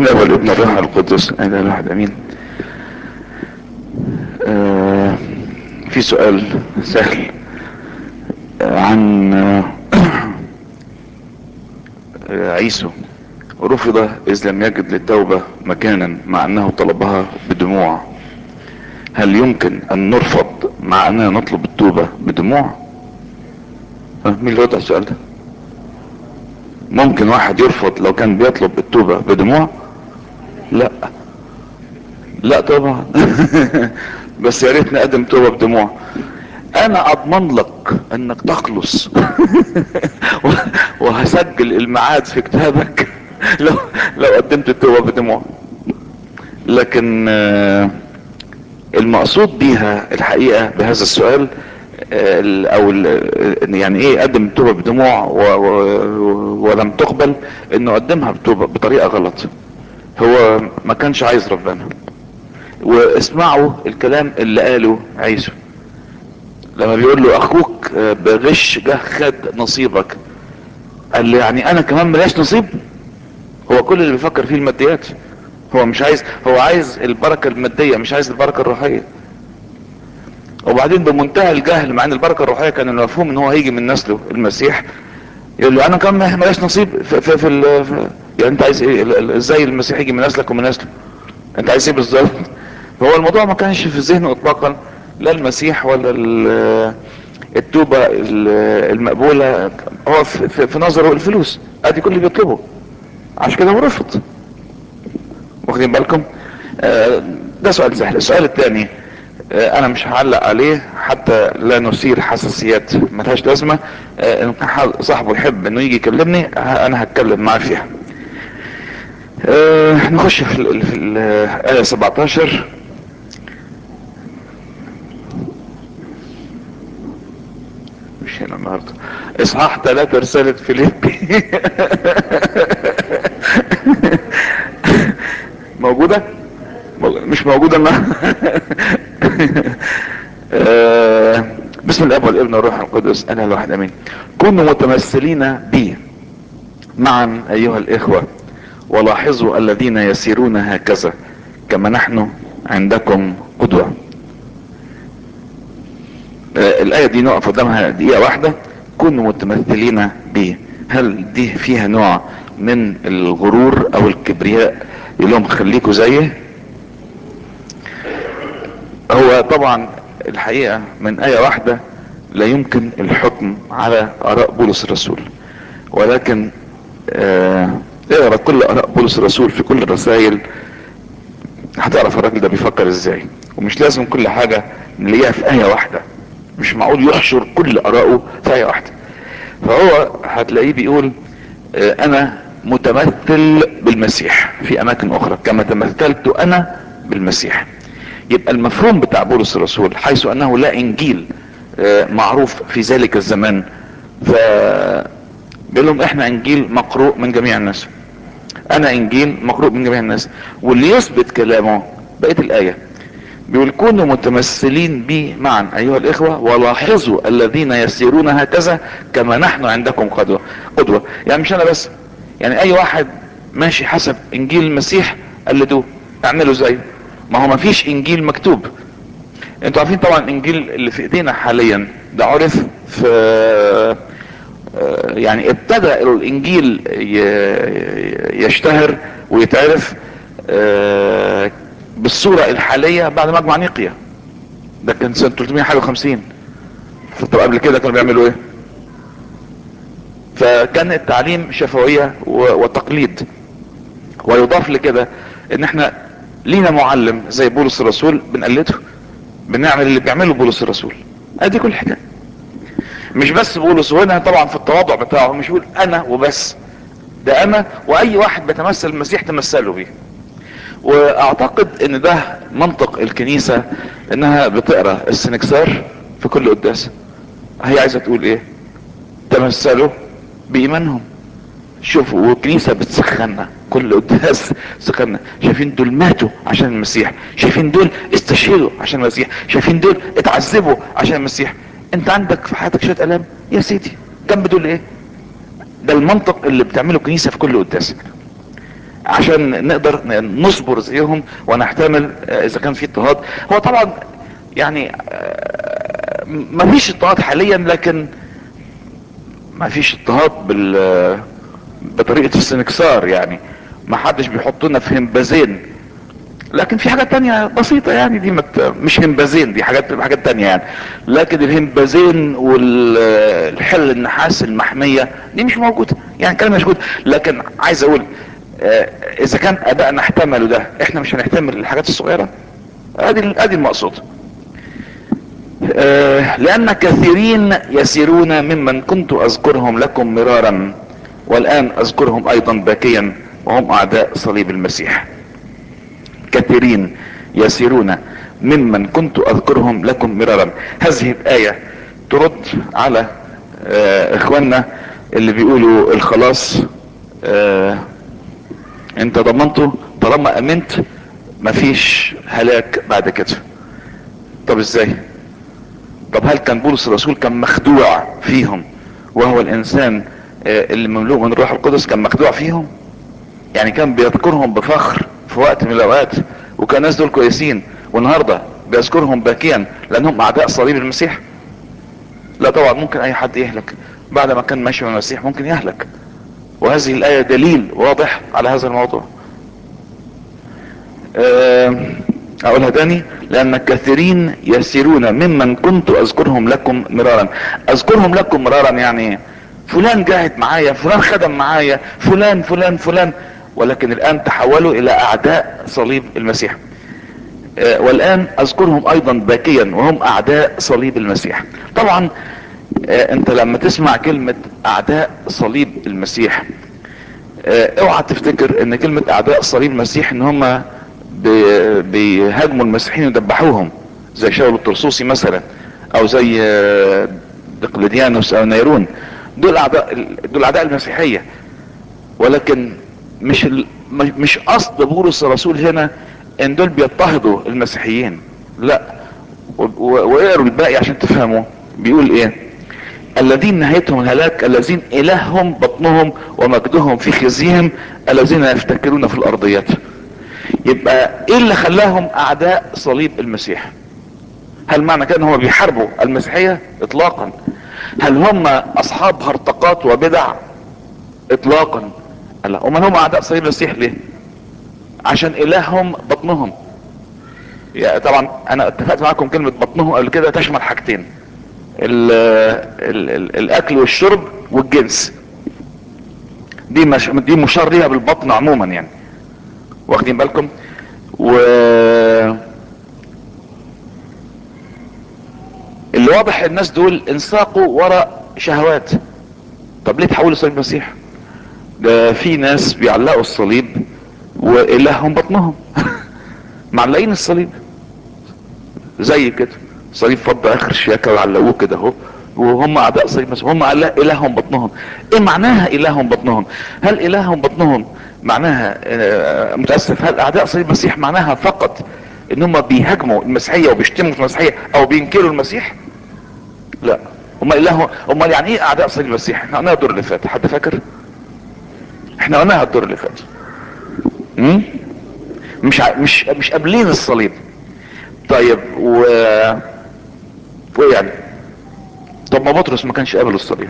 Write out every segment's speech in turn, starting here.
بسم الله والابن الروح القدس اله الواحد امين آه في سؤال سهل آه عن آه عيسو رفض اذ لم يجد للتوبة مكانا مع انه طلبها بدموع هل يمكن ان نرفض مع اننا نطلب التوبة بدموع مين اللي وضع السؤال ده ممكن واحد يرفض لو كان بيطلب التوبة بدموع لا لا طبعا بس يا ريت نقدم توبة بدموع انا اضمن لك انك تخلص وهسجل الميعاد في كتابك لو لو قدمت التوبة بدموع لكن المقصود بيها الحقيقة بهذا السؤال او يعني ايه قدم التوبة بدموع ولم تقبل انه قدمها بتوبة بطريقة غلط هو ما كانش عايز ربنا واسمعوا الكلام اللي قاله عيسو لما بيقول له اخوك بغش جه خد نصيبك قال له يعني انا كمان ملاش نصيب هو كل اللي بيفكر فيه الماديات هو مش عايز هو عايز البركة المادية مش عايز البركة الروحية وبعدين بمنتهى الجهل مع ان البركة الروحية كان المفهوم ان هو هيجي من نسله المسيح يقول له انا كمان ملاش نصيب في, في, في, في يعني انت عايز ايه ازاي المسيح يجي من نسلك ومن نسله انت عايز ايه بالظبط هو الموضوع ما كانش في ذهنه اطلاقا لا المسيح ولا التوبة المقبولة هو في, في نظره الفلوس ادي كل اللي بيطلبه عشان كده هو رفض واخدين بالكم ده سؤال سهل السؤال الثاني انا مش هعلق عليه حتى لا نثير حساسيات ملهاش لازمة ان كان صاحبه يحب انه يجي يكلمني انا هتكلم معاه فيها أه نخش في, ال في الآية 17 مش هنا النهاردة اصحاح 3 رسالة فيليبي موجودة مش موجودة ما أه بسم الاب والابن والروح القدس انا الواحد امين كونوا متمثلين بي معا ايها الاخوه ولاحظوا الذين يسيرون هكذا كما نحن عندكم قدوة آه الآية دي نقف قدامها دقيقة واحدة كونوا متمثلين به هل دي فيها نوع من الغرور او الكبرياء يقول لهم خليكوا زيه هو طبعا الحقيقة من آية واحدة لا يمكن الحكم على آراء بولس الرسول ولكن آه اقرا كل اراء بولس الرسول في كل الرسائل هتعرف الراجل ده بيفكر ازاي ومش لازم كل حاجة نلاقيها في آية واحدة مش معقول يحشر كل آراءه في آية واحدة فهو هتلاقيه بيقول اه انا متمثل بالمسيح في اماكن اخرى كما تمثلت انا بالمسيح يبقى المفهوم بتاع بولس الرسول حيث انه لا انجيل اه معروف في ذلك الزمان ف بيقول لهم احنا انجيل مقروء من جميع الناس انا انجيل مقروء من جميع الناس واللي يثبت كلامه بقيه الايه بيقول كونوا متمثلين بي معا ايها الاخوه ولاحظوا الذين يسيرون هكذا كما نحن عندكم قدوه قدوه يعني مش انا بس يعني اي واحد ماشي حسب انجيل المسيح قلدوه اعملوا زيه ما هو ما فيش انجيل مكتوب انتوا عارفين طبعا الانجيل اللي في ايدينا حاليا ده عرف في يعني ابتدى الانجيل يشتهر ويتعرف بالصورة الحالية بعد مجمع نيقيا ده كان سنة 350 طب قبل كده كانوا بيعملوا ايه فكان التعليم شفوية وتقليد ويضاف لكده ان احنا لينا معلم زي بولس الرسول بنقلده بنعمل اللي بيعمله بولس الرسول ادي كل حكايه مش بس بولس وهنا طبعا في التواضع بتاعه مش يقول انا وبس ده انا واي واحد بيتمثل المسيح تمثله بيه واعتقد ان ده منطق الكنيسة انها بتقرا السنكسار في كل قداس هي عايزة تقول ايه تمثلوا بايمانهم شوفوا والكنيسة بتسخنا كل قداس سخنا شايفين دول ماتوا عشان المسيح شايفين دول استشهدوا عشان المسيح شايفين دول اتعذبوا عشان المسيح انت عندك في حياتك شويه الام يا سيدي جنب دول ايه ده المنطق اللي بتعمله الكنيسه في كل قداس عشان نقدر نصبر زيهم ونحتمل آه، اذا كان في اضطهاد هو طبعا يعني آه، ما فيش اضطهاد حاليا لكن ما فيش اضطهاد بال بطريقة السنكسار يعني ما حدش بيحطنا في همبازين لكن في حاجات تانية بسيطة يعني دي مت... مش همبازين دي حاجات حاجات تانية يعني لكن الهمبازين والحل النحاس المحمية دي مش موجودة يعني كلام مش موجود لكن عايز اقول آه، اذا كان ابائنا احتملوا ده احنا مش هنحتمل الحاجات الصغيرة ادي ادي المقصود آه، لان كثيرين يسيرون ممن كنت اذكرهم لكم مرارا والان اذكرهم ايضا باكيا وهم اعداء صليب المسيح كثيرين يسيرون ممن كنت اذكرهم لكم مرارا هذه الايه ترد على آه، اخواننا اللي بيقولوا الخلاص آه، انت ضمنته طالما امنت مفيش هلاك بعد كده طب ازاي طب هل كان بولس الرسول كان مخدوع فيهم وهو الانسان آه، اللي مملوء من الروح القدس كان مخدوع فيهم يعني كان بيذكرهم بفخر في وقت من الاوقات وكان الناس دول كويسين والنهارده بيذكرهم باكيا لانهم اعداء صليب المسيح لا طبعا ممكن اي حد يهلك بعد ما كان ماشي مع المسيح ممكن يهلك وهذه الايه دليل واضح على هذا الموضوع آه، اقولها تاني لان كثيرين يسيرون ممن كنت اذكرهم لكم مرارا اذكرهم لكم مرارا يعني إيه؟ فلان جاهد معايا فلان خدم معايا فلان فلان فلان ولكن الان تحولوا الى اعداء صليب المسيح آه، والان اذكرهم ايضا باكيا وهم اعداء صليب المسيح طبعا آه، انت لما تسمع كلمة اعداء صليب المسيح آه، اوعى تفتكر ان كلمة اعداء صليب المسيح ان هم بي- بيهاجموا المسيحيين ويدبحوهم زي شاول الطرسوسي مثلا او زي آه، دقلديانوس او نيرون دول اعداء دول اعداء المسيحية ولكن مش ال... مش- مش قصد بولس الرسول هنا ان دول بيضطهدوا المسيحيين لا و- و- واقروا الباقي عشان تفهموا بيقول ايه الذين نهايتهم الهلاك الذين الههم بطنهم ومجدهم في خزيهم الذين يفتكرون في الارضيات يبقى ايه اللي خلاهم اعداء صليب المسيح هل معنى كده ان هم بيحاربوا المسيحية اطلاقا هل هم اصحاب هرطقات وبدع اطلاقا لا امال هم اعداء صليب المسيح ليه عشان الههم بطنهم يعني طبعا انا اتفقت معاكم كلمة بطنهم قبل كده تشمل حاجتين ال ال ال الاكل والشرب والجنس دي مش دي مشار ليها بالبطن عموما يعني واخدين بالكم و اللي واضح الناس دول انساقوا وراء شهوات طب ليه تحولوا صليب المسيح ده في ناس بيعلقوا الصليب والههم بطنهم معلقين الصليب زي كده صليب فضة اخر الشياكة وعلقوه كده اهو وهم اعداء صليب المسيح هم علاء الههم بطنهم ايه معناها الههم بطنهم هل الههم بطنهم معناها آه، متاسف هل اعداء صليب المسيح معناها فقط ان هم بيهاجموا المسيحيه وبيشتموا في المسيحيه او بينكروا المسيح لا هم اله هم يعني ايه اعداء صليب المسيح احنا قلناها الدور اللي فات حد فاكر احنا قلناها الدور اللي فات امم مش ع... مش مش قابلين الصليب طيب و وايه يعني طب ما بطرس ما كانش قابل الصليب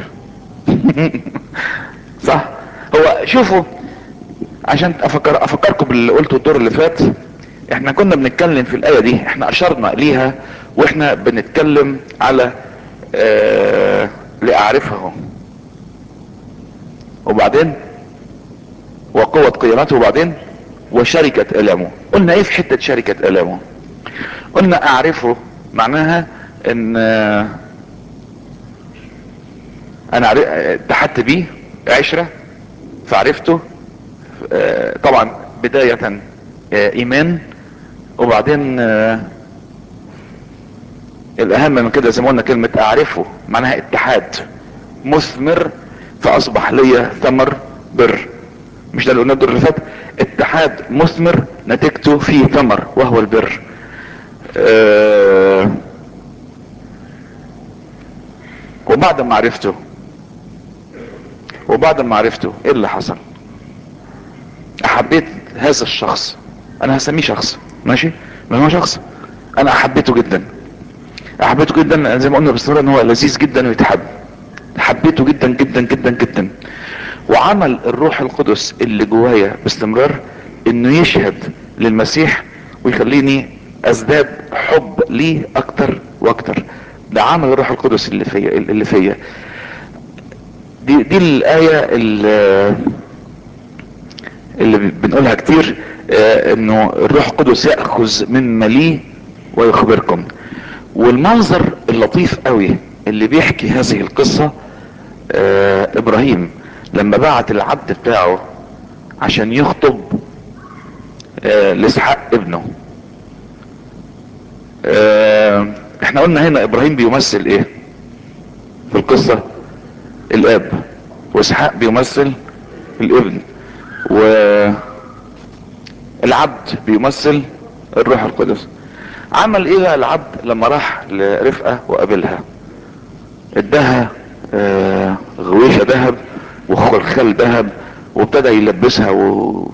صح هو شوفوا عشان افكر افكركم باللي قلته الدور اللي فات احنا كنا بنتكلم في الايه دي احنا اشرنا ليها واحنا بنتكلم على آه لاعرفه وبعدين وقوة قيامته وبعدين وشركة الامه قلنا ايه في حتة شركة الامه قلنا اعرفه معناها ان آه، انا عرف- اتحدت بيه عشرة فعرفته آه، طبعا بداية آه، ايمان وبعدين آه، الاهم من كده زي ما قلنا كلمة اعرفه معناها اتحاد مثمر فاصبح لي ثمر بر مش ده اللي قلناه الدور اللي فات اتحاد مثمر نتيجته فيه ثمر وهو البر آه، وبعد ما عرفته وبعد ما عرفته ايه اللي حصل احبيت هذا الشخص انا هسميه شخص ماشي ما هو شخص انا احبيته جدا احبيته جدا زي ما قلنا باستمرار ان هو لذيذ جدا ويتحب حبيته جدا جدا جدا جدا وعمل الروح القدس اللي جوايا باستمرار انه يشهد للمسيح ويخليني ازداد حب ليه اكتر واكتر ده عمل الروح القدس اللي فيا اللي فيا دي دي الايه اللي, اللي بنقولها كتير آه انه الروح القدس ياخذ مما ليه ويخبركم والمنظر اللطيف قوي اللي بيحكي هذه القصة آه ابراهيم لما بعت العبد بتاعه عشان يخطب آه لاسحاق ابنه آه احنا قلنا هنا ابراهيم بيمثل ايه في القصة الاب واسحاق بيمثل الابن والعبد بيمثل الروح القدس عمل ايه بقى العبد لما راح لرفقة وقابلها اداها آه غويشة ذهب وخلخال ذهب وابتدى يلبسها و...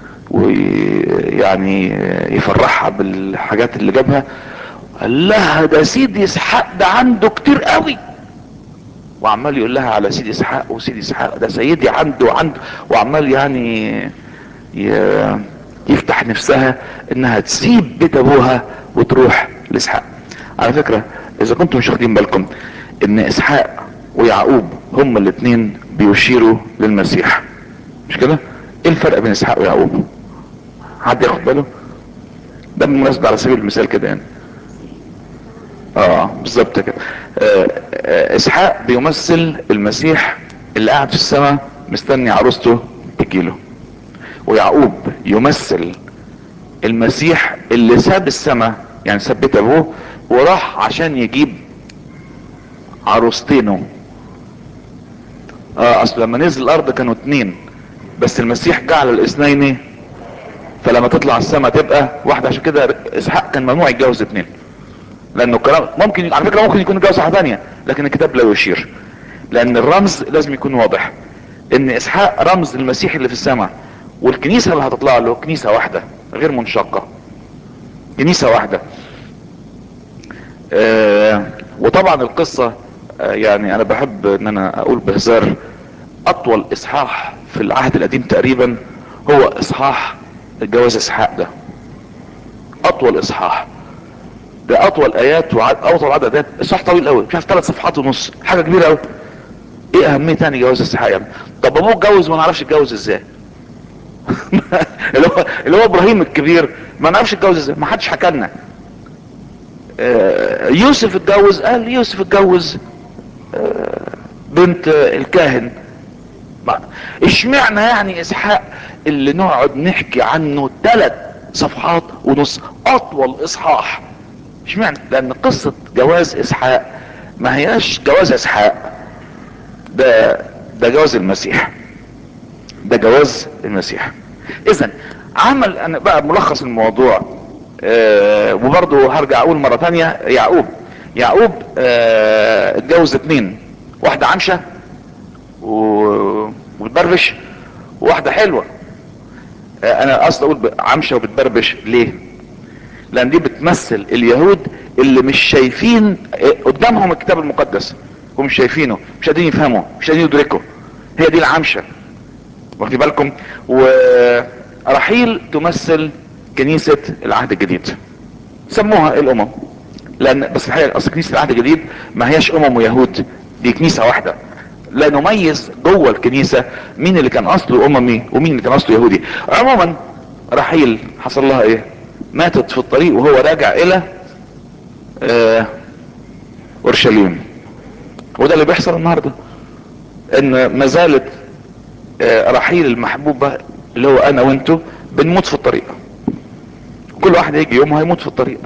ويعني يفرحها بالحاجات اللي جابها قال لها ده سيدي اسحاق ده عنده كتير قوي وعمال يقول لها على سيدي اسحاق وسيدي اسحاق ده سيدي عنده عنده وعمال يعني ي... يفتح نفسها انها تسيب بيت ابوها وتروح لاسحاق على فكرة اذا كنتم مش واخدين بالكم ان اسحاق ويعقوب هما الاثنين بيشيروا للمسيح مش كده ايه الفرق بين اسحاق ويعقوب حد ياخد باله ده بالمناسبة على سبيل المثال كده يعني اه بالظبط كده آه آه اسحاق بيمثل المسيح اللي قاعد في السماء مستني عروسته تجيله ويعقوب يمثل المسيح اللي ساب السماء يعني ساب بيت ابوه وراح عشان يجيب عروستينه اه اصل لما نزل الارض كانوا اتنين بس المسيح جعل الاثنين فلما تطلع السماء تبقى واحدة عشان كده اسحاق كان ممنوع يتجوز اتنين لانه الكلام ممكن على فكرة ممكن يكون يتجوز واحدة ثانيه لكن الكتاب لا يشير لان الرمز لازم يكون واضح ان اسحاق رمز المسيح اللي في السماء والكنيسة اللي هتطلع له كنيسة واحدة غير منشقة كنيسة واحدة آه وطبعا القصة آه يعني انا بحب ان انا اقول بهزار اطول اصحاح في العهد القديم تقريبا هو اصحاح الجواز اسحاق ده اطول اصحاح ده اطول ايات واطول عدد ايات اصحاح طويل قوي مش عارف ثلاث صفحات ونص حاجه كبيره قوي ايه اهميه تاني جواز اسحاق يعني طب ابوه اتجوز وما نعرفش اتجوز ازاي اللي هو اللي هو ابراهيم الكبير ما نعرفش اتجوز ازاي ما حدش حكى لنا آه يوسف اتجوز قال يوسف اتجوز آه بنت الكاهن اشمعنى يعني اسحاق اللي نقعد نحكي عنه ثلاث صفحات ونص اطول اصحاح اشمعنى لان قصة جواز اسحاق ما هياش جواز اسحاق ده ده جواز المسيح ده جواز المسيح اذا عمل انا بقى ملخص الموضوع آه وبرضه هرجع اقول مرة تانية يعقوب يعقوب آه اتجوز اتنين واحدة عمشة وبتبربش وواحدة حلوة آه انا قصد اقول عمشة وبتبربش ليه لان دي بتمثل اليهود اللي مش شايفين قدامهم الكتاب المقدس هم مش شايفينه مش قادرين يفهموا مش قادرين يدركوا هي دي العمشة واخدين بالكم ورحيل تمثل كنيسة العهد الجديد سموها الامم لان بس الحقيقة اصل كنيسة العهد الجديد ما هياش امم ويهود دي كنيسة واحدة لا نميز جوه الكنيسة مين اللي كان اصله اممي ومين اللي كان اصله يهودي عموما رحيل حصل لها ايه ماتت في الطريق وهو راجع الى آه اورشليم وده اللي بيحصل النهارده ان ما زالت آه رحيل المحبوبة اللي هو انا وانتو بنموت في الطريق كل واحد هيجي يوم هيموت في الطريق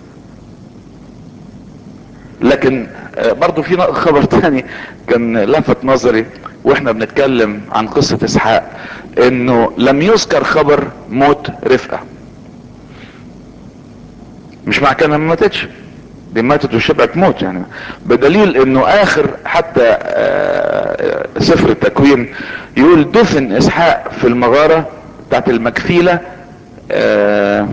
لكن آه برضو في خبر تاني كان لفت نظري واحنا بنتكلم عن قصة اسحاق انه لم يذكر خبر موت رفقة مش مع كده ما ماتتش دي ماتت وشبعت موت يعني بدليل انه اخر حتى سفر التكوين يقول دفن اسحاق في المغارة بتاعت المكفيلة آه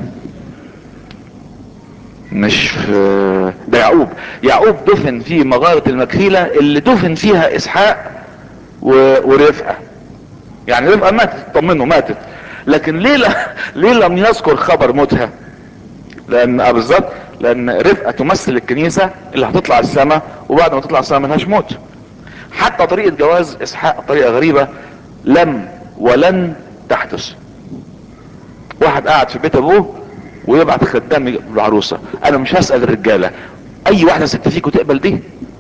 مش في ده يعقوب يعقوب دفن في مغارة المكفيلة اللي دفن فيها اسحاق و... ورفقة يعني رفقة ماتت طمنه ماتت لكن ليه ل... ليه لم يذكر خبر موتها لان آه بالظبط لان رفقة تمثل الكنيسة اللي هتطلع السماء وبعد ما تطلع السماء ملهاش موت حتى طريقة جواز اسحاق طريقة غريبة لم ولن تحدث واحد قاعد في بيت ابوه ويبعت خدام العروسة انا مش هسأل الرجالة اي واحدة ست فيكم تقبل دي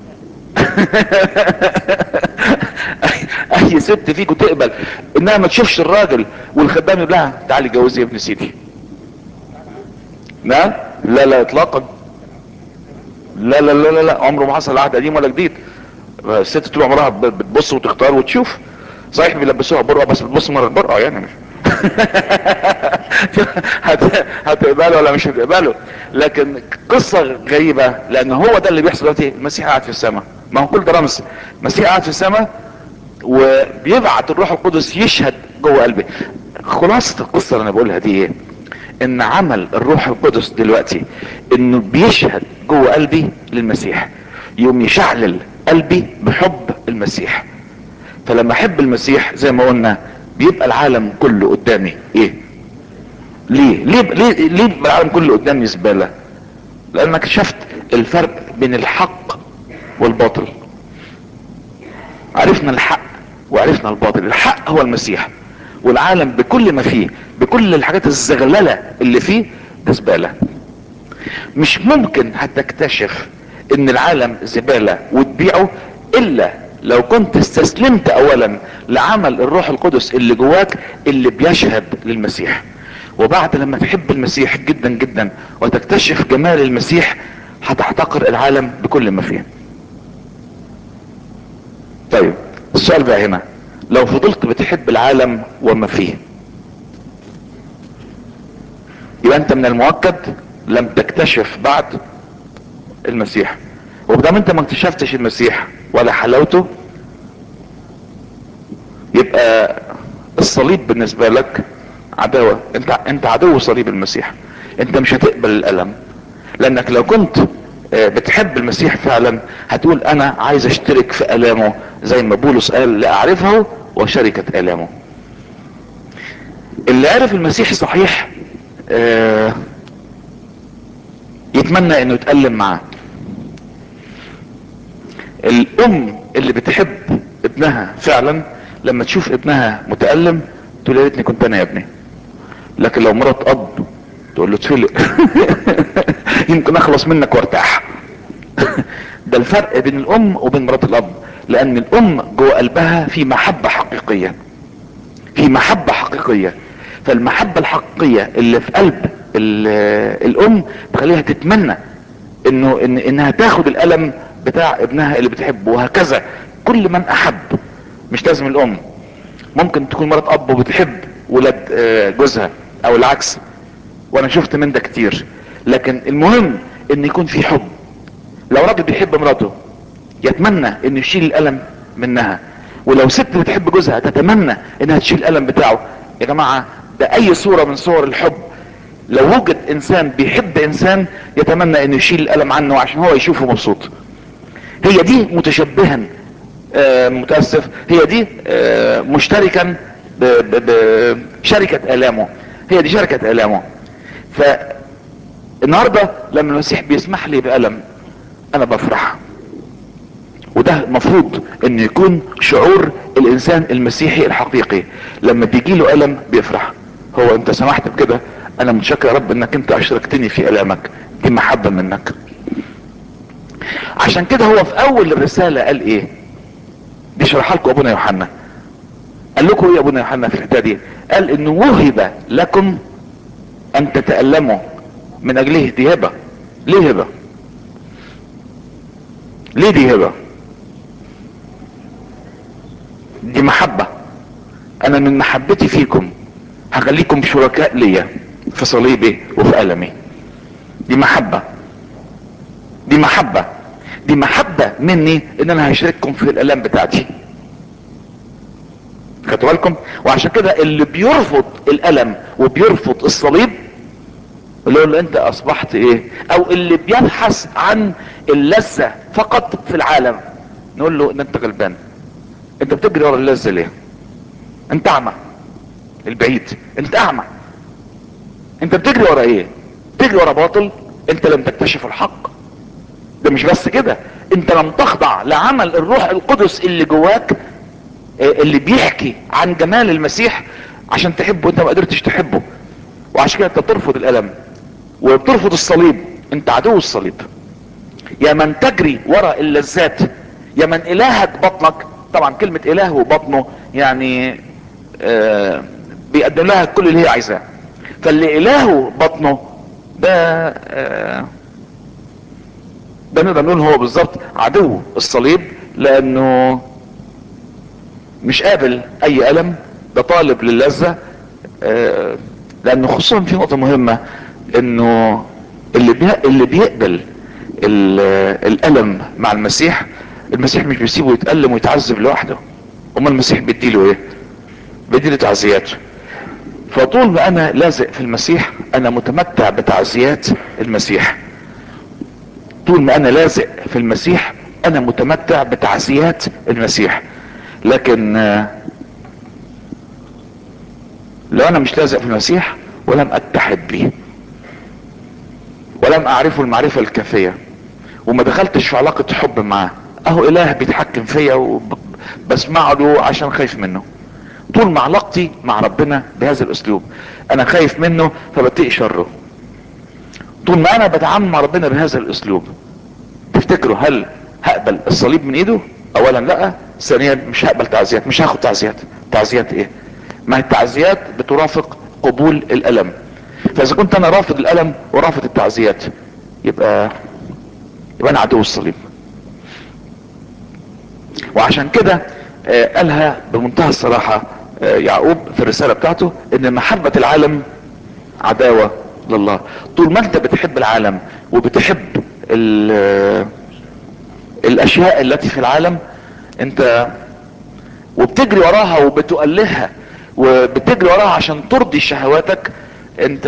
اي, أي ست فيكم تقبل انها ما تشوفش الراجل والخدام يقول لها تعالي جوزي يا ابن سيدي لا لا لا اطلاقا لا لا لا لا, لا. عمره ما حصل عهد قديم ولا جديد الست طول عمرها بتبص وتختار وتشوف صحيح بيلبسوها برقع بس بتبص مره البرقع يعني مش هتقبله ولا مش هتقبله لكن قصة غريبة لان هو ده اللي بيحصل دلوقتي المسيح قاعد في السماء ما هو كل ده رمز المسيح قاعد في السماء وبيبعت الروح القدس يشهد جوه قلبي خلاصة القصة اللي انا بقولها دي ايه ان عمل الروح القدس دلوقتي انه بيشهد جوه قلبي للمسيح يوم يشعلل قلبي بحب المسيح فلما احب المسيح زي ما قلنا بيبقى العالم كله قدامي ايه ليه ليه ليه, ليه العالم كله قدامي زبالة لانك شفت الفرق بين الحق والباطل عرفنا الحق وعرفنا الباطل الحق هو المسيح والعالم بكل ما فيه بكل الحاجات الزغللة اللي فيه ده زبالة مش ممكن هتكتشف ان العالم زبالة وتبيعه الا لو كنت استسلمت اولا لعمل الروح القدس اللي جواك اللي بيشهد للمسيح وبعد لما تحب المسيح جدا جدا وتكتشف جمال المسيح هتحتقر العالم بكل ما فيه طيب السؤال بقى هنا لو فضلت بتحب العالم وما فيه يبقى انت من المؤكد لم تكتشف بعد المسيح وبدام انت ما اكتشفتش المسيح ولا حلاوته يبقى الصليب بالنسبة لك عداوة انت انت عدو صليب المسيح انت مش هتقبل الالم لانك لو كنت بتحب المسيح فعلا هتقول انا عايز اشترك في الامه زي ما بولس قال لاعرفه وشركة الامه اللي عرف المسيح صحيح اه يتمنى انه يتألم معاه الام اللي بتحب ابنها فعلا لما تشوف ابنها متألم تقول يا ريتني كنت انا يا ابني لكن لو مرات اب تقول له اتفلق يمكن اخلص منك وارتاح ده الفرق بين الام وبين مرات الاب لان الام جوه قلبها في محبة حقيقية في محبة حقيقية فالمحبة الحقيقية اللي في قلب الام تخليها تتمنى انه إن انها تاخد الالم بتاع ابنها اللي بتحبه وهكذا كل من احب مش لازم الام ممكن تكون مرات اب وبتحب ولاد جوزها او العكس وانا شفت من ده كتير لكن المهم ان يكون في حب لو راجل بيحب مراته يتمنى انه يشيل الالم منها ولو ست بتحب جوزها تتمنى انها تشيل الالم بتاعه يا جماعة ده اي صورة من صور الحب لو وجد انسان بيحب انسان يتمنى انه يشيل الالم عنه عشان هو يشوفه مبسوط هي دي متشبها آه متاسف هي دي آه مشتركا بشركة الامه هي دي شركة الامه فالنهاردة لما المسيح بيسمح لي بألم انا بفرح وده المفروض ان يكون شعور الانسان المسيحي الحقيقي لما بيجي له الم بيفرح هو انت سمحت بكده انا متشكر يا رب انك انت اشركتني في الامك دي محبة منك عشان كده هو في اول الرسالة قال ايه بيشرحها لكم ابونا يوحنا قال لكم ايه يا ابونا يوحنا في الحته دي قال انه وهب لكم ان تتألموا من اجله دي هبة ليه هبة ليه دي هبة دي محبة انا من محبتي فيكم هخليكم شركاء ليا في صليبي وفي ألمي دي محبة دي محبة دي محبة مني ان انا هشارككم في الالام بتاعتي خدتوا بالكم وعشان كده اللي بيرفض الالم وبيرفض الصليب اللي هو اللي انت اصبحت ايه او اللي بيبحث عن اللذة فقط في العالم نقول له ان انت غلبان انت بتجري ورا اللذة ليه انت اعمى البعيد انت اعمى انت بتجري ورا ايه بتجري ورا باطل انت لم تكتشف الحق ده مش بس كده انت لم تخضع لعمل الروح القدس اللي جواك اللي بيحكي عن جمال المسيح عشان تحبه انت ما قدرتش تحبه وعشان كده انت بترفض الالم وبترفض الصليب انت عدو الصليب يا من تجري وراء اللذات يا من الهك بطنك طبعا كلمة اله وبطنه يعني آه بيقدم لها كل اللي هي عايزاه فاللي الهه بطنه ده آه ده نقدر نقول هو بالظبط عدو الصليب لانه مش قابل اي الم ده طالب للذة آه لانه خصوصا في نقطة مهمة انه اللي بي... اللي بيقبل الالم مع المسيح المسيح مش بيسيبه يتألم ويتعذب لوحده اما المسيح بيديله ايه بيديله تعزيات فطول ما انا لازق في المسيح انا متمتع بتعزيات المسيح طول ما انا لازق في المسيح انا متمتع بتعزيات المسيح لكن لو انا مش لازق في المسيح ولم اتحد به ولم اعرفه المعرفة الكافية وما دخلتش في علاقة حب معاه اهو اله بيتحكم فيا وبسمع له عشان خايف منه طول ما علاقتي مع ربنا بهذا الاسلوب انا خايف منه فبتقي شره طول ما انا بتعامل مع ربنا بهذا الاسلوب تفتكروا هل هقبل الصليب من ايده اولا لا ثانيا مش هقبل تعزيات مش هاخد تعزيات تعزيات ايه ما هي التعزيات بترافق قبول الالم فاذا كنت انا رافض الالم ورافض التعزيات يبقى يبقى انا عدو الصليب وعشان كده آه قالها بمنتهى الصراحة آه يعقوب في الرسالة بتاعته ان محبة العالم عداوة لله طول ما انت بتحب العالم وبتحب الاشياء التي في العالم انت وبتجري وراها وبتؤلهها وبتجري وراها عشان ترضي شهواتك انت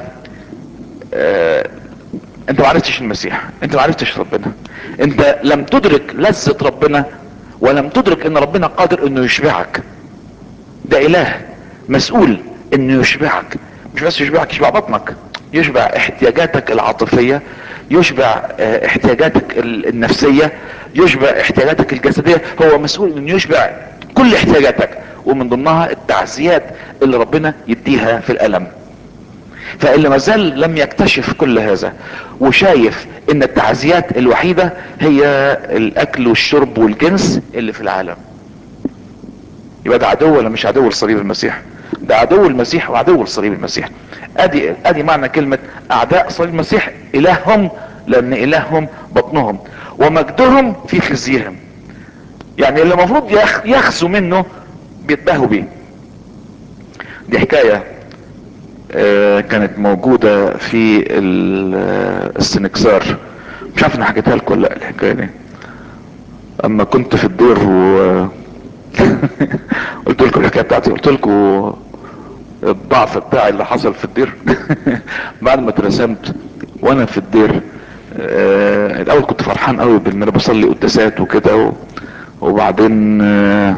اه انت ما عرفتش المسيح انت ما عرفتش ربنا انت لم تدرك لذة ربنا ولم تدرك ان ربنا قادر انه يشبعك ده اله مسؤول انه يشبعك مش بس يشبعك يشبع بطنك يشبع احتياجاتك العاطفية يشبع اه احتياجاتك النفسية يشبع احتياجاتك الجسدية هو مسؤول انه يشبع كل احتياجاتك ومن ضمنها التعزيات اللي ربنا يديها في الالم فاللي مازال لم يكتشف كل هذا وشايف ان التعزيات الوحيدة هي الاكل والشرب والجنس اللي في العالم يبقى ده عدو ولا مش عدو لصليب المسيح ده عدو المسيح وعدو لصليب المسيح ادي ادي معنى كلمة اعداء صليب المسيح الههم لان الههم بطنهم ومجدهم في خزيهم يعني اللي المفروض يخزوا منه بيتباهوا بيه دي حكاية آه كانت موجودة في السنكسار مش عارف انا حكيتها لكم ولا الحكاية دي اما كنت في الدير و قلت لكم الحكاية بتاعتي قلت لكم الضعف بتاعي اللي حصل في الدير بعد ما اترسمت وانا في الدير آه الاول كنت فرحان قوي بان انا بصلي قداسات وكده وبعدين آه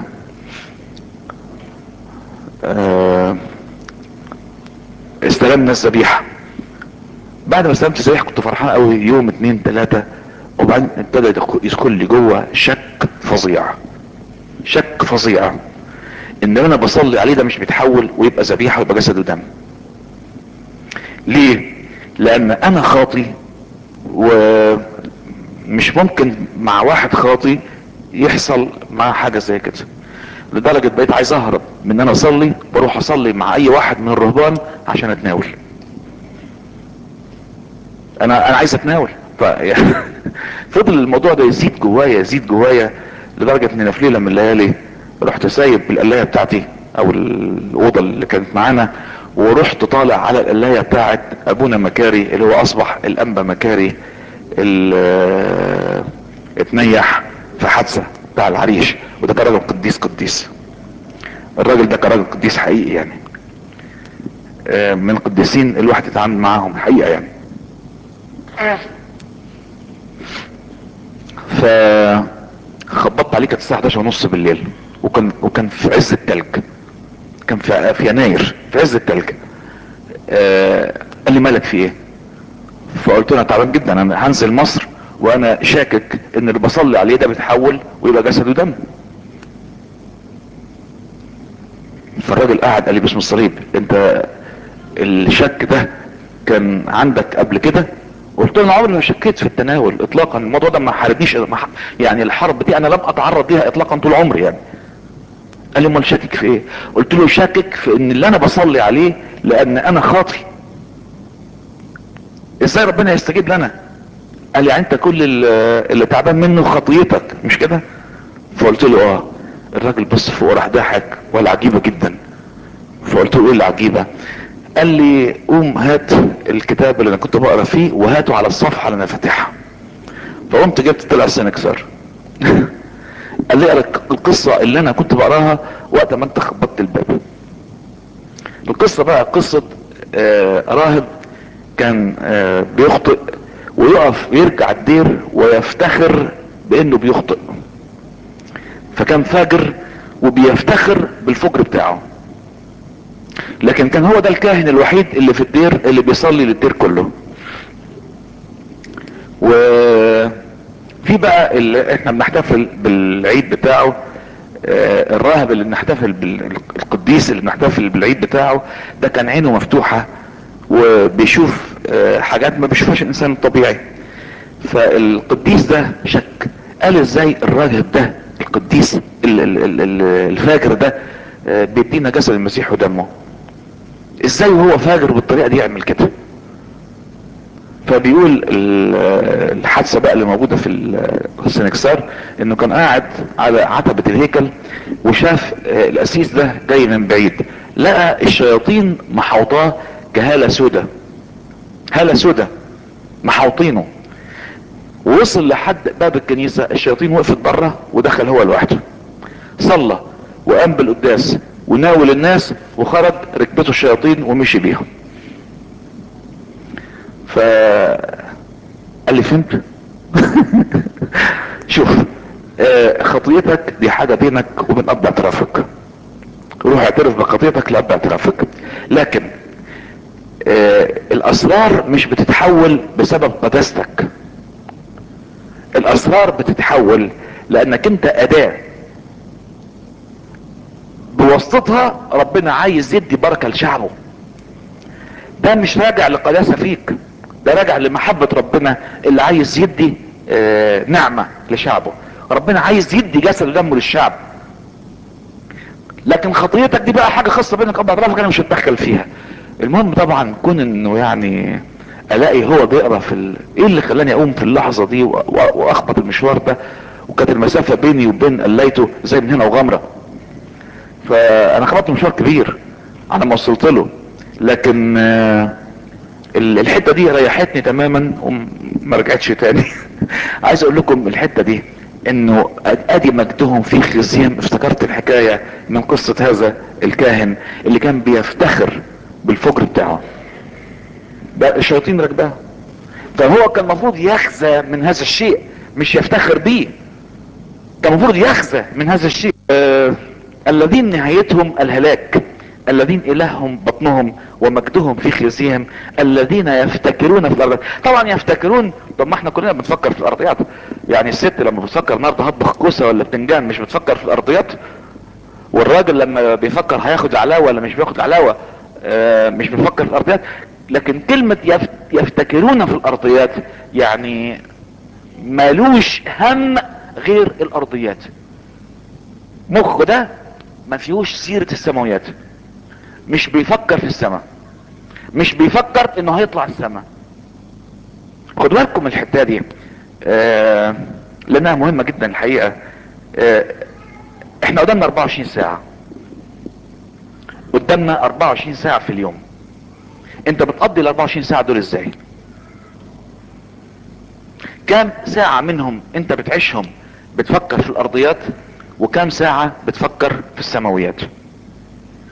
آه استلمنا الذبيحة بعد ما استلمت الذبيحة كنت فرحان قوي يوم اتنين تلاتة وبعدين ابتدى يدخل لي جوه شك فظيع شك فظيع ان انا بصلي عليه ده مش بيتحول ويبقى ذبيحة ويبقى جسد ودم ليه لان انا خاطي ومش ممكن مع واحد خاطي يحصل مع حاجة زي كده لدرجة بقيت عايز اهرب من ان انا اصلي بروح اصلي مع اي واحد من الرهبان عشان اتناول انا انا عايز اتناول ف فضل الموضوع ده يزيد جوايا يزيد جوايا لدرجة ان في ليلة من الليالي رحت سايب القلاية بتاعتي او الاوضة اللي كانت معانا ورحت طالع على القلاية بتاعت ابونا مكاري اللي هو اصبح الانبا مكاري اللي اتنيح في حادثة بتاع العريش وده كان راجل قديس قديس الراجل ده كان راجل قديس حقيقي يعني آه، من القديسين الواحد يتعامل معاهم حقيقة يعني ف خبطت عليه كانت الساعة 11 ونص بالليل وكان وكان في عز التلج كان في, في يناير في عز التلج آه قال لي مالك في ايه فقلت له انا تعبان جدا انا هنزل مصر وانا شاكك ان اللي بصلي عليه ده بيتحول ويبقى جسد ودم فالراجل قاعد قال لي باسم الصليب انت الشك ده كان عندك قبل كده قلت له انا عمري ما شكيت في التناول اطلاقا الموضوع ده ما حاربنيش ما ح- يعني الحرب دي انا لم اتعرض ليها اطلاقا طول عمري يعني قال لي امال شاكك في ايه قلت له شاكك في ان اللي انا بصلي عليه لان انا خاطي ازاي ربنا يستجيب لنا قال لي يعني انت كل ال- اللي تعبان منه خطيتك مش كده فقلت له اه الراجل بص فوق راح ضحك ولا عجيبه جدا فقلت له ايه العجيبه قال لي قوم هات الكتاب اللي انا كنت بقرا فيه وهاته على الصفحه اللي انا فاتحها فقمت جبت طلع سنكسر قال لي اقرا القصه اللي انا كنت بقراها وقت ما انت خبطت الباب القصه بقى قصه آه راهب كان آه بيخطئ ويقف ويرجع الدير ويفتخر بانه بيخطئ فكان فاجر وبيفتخر بالفجر بتاعه لكن كان هو ده الكاهن الوحيد اللي في الدير اللي بيصلي للدير كله وفي بقى اللي احنا بنحتفل بالعيد بتاعه آه، الراهب اللي بنحتفل بالقديس اللي بنحتفل بالعيد بتاعه ده كان عينه مفتوحة وبيشوف آه، حاجات ما بيشوفهاش الانسان الطبيعي فالقديس ده شك قال ازاي الراهب ده القديس ال- ال- ال- ال- الفاجر ده آه، بيدينا جسد المسيح ودمه ازاي وهو فاجر بالطريقه دي يعمل كده فبيقول ال- الحادثه بقى اللي موجوده في ال- السنكسار انه كان قاعد على عتبه الهيكل وشاف آه، القسيس ده جاي من بعيد لقى الشياطين محوطاه كهاله سودة هاله سودة محوطينه ووصل لحد باب الكنيسه الشياطين وقفت بره ودخل هو لوحده صلى وقام بالقداس وناول الناس وخرج ركبته الشياطين ومشي بيهم ف قال لي فهمت شوف آه، خطيتك دي حاجة بينك وبين اب اعترافك روح اعترف بخطيتك لاب اعترافك لكن آه، الاسرار مش بتتحول بسبب قداستك الاسرار بتتحول لانك انت اداه بواسطتها ربنا عايز يدي بركه لشعبه ده مش راجع لقداسه فيك ده راجع لمحبه ربنا اللي عايز يدي آه، نعمه لشعبه ربنا عايز يدي جسد ودمه للشعب لكن خطيتك دي بقى حاجه خاصه بينك وبين اطرافك انا مش هتدخل فيها المهم طبعا كون انه يعني الاقي هو بيقرا في ال... ايه اللي خلاني اقوم في اللحظه دي و... و... واخبط المشوار ده وكانت المسافه بيني وبين قليته زي من هنا وغمره فانا خبطت مشوار كبير على ما وصلت له لكن آه، ال- الحته دي ريحتني تماما وما رجعتش تاني عايز اقول لكم الحته دي انه أد- ادي مجدهم في خزيهم افتكرت الحكايه من قصه هذا الكاهن اللي كان بيفتخر بالفجر بتاعه ده الشياطين راكباه فهو كان المفروض يخزى من هذا الشيء مش يفتخر بيه كان المفروض يخزى من هذا الشيء آه الذين نهايتهم الهلاك الذين الههم بطنهم ومجدهم في خزيهم الذين يفتكرون في الارض طبعا يفتكرون طب ما احنا كلنا بنفكر في الارضيات يعني الست لما بتفكر النهارده هطبخ كوسه ولا بتنجان مش بتفكر في الارضيات والراجل لما بيفكر هياخد علاوه ولا مش بياخد علاوه آه مش بيفكر في الارضيات لكن كلمه يف- يفتكرون في الارضيات يعني مالوش هم غير الارضيات مخه ده ما فيهوش سيرة السماويات مش بيفكر في السماء مش بيفكر انه هيطلع السماء خدوا بالكم من الحته دي آه لانها مهمه جدا الحقيقه آه احنا قدامنا 24 ساعه قدامنا 24 ساعه في اليوم انت بتقضي ال 24 ساعه دول ازاي كام ساعه منهم انت بتعيشهم بتفكر في الارضيات وكام ساعه بتفكر في السماويات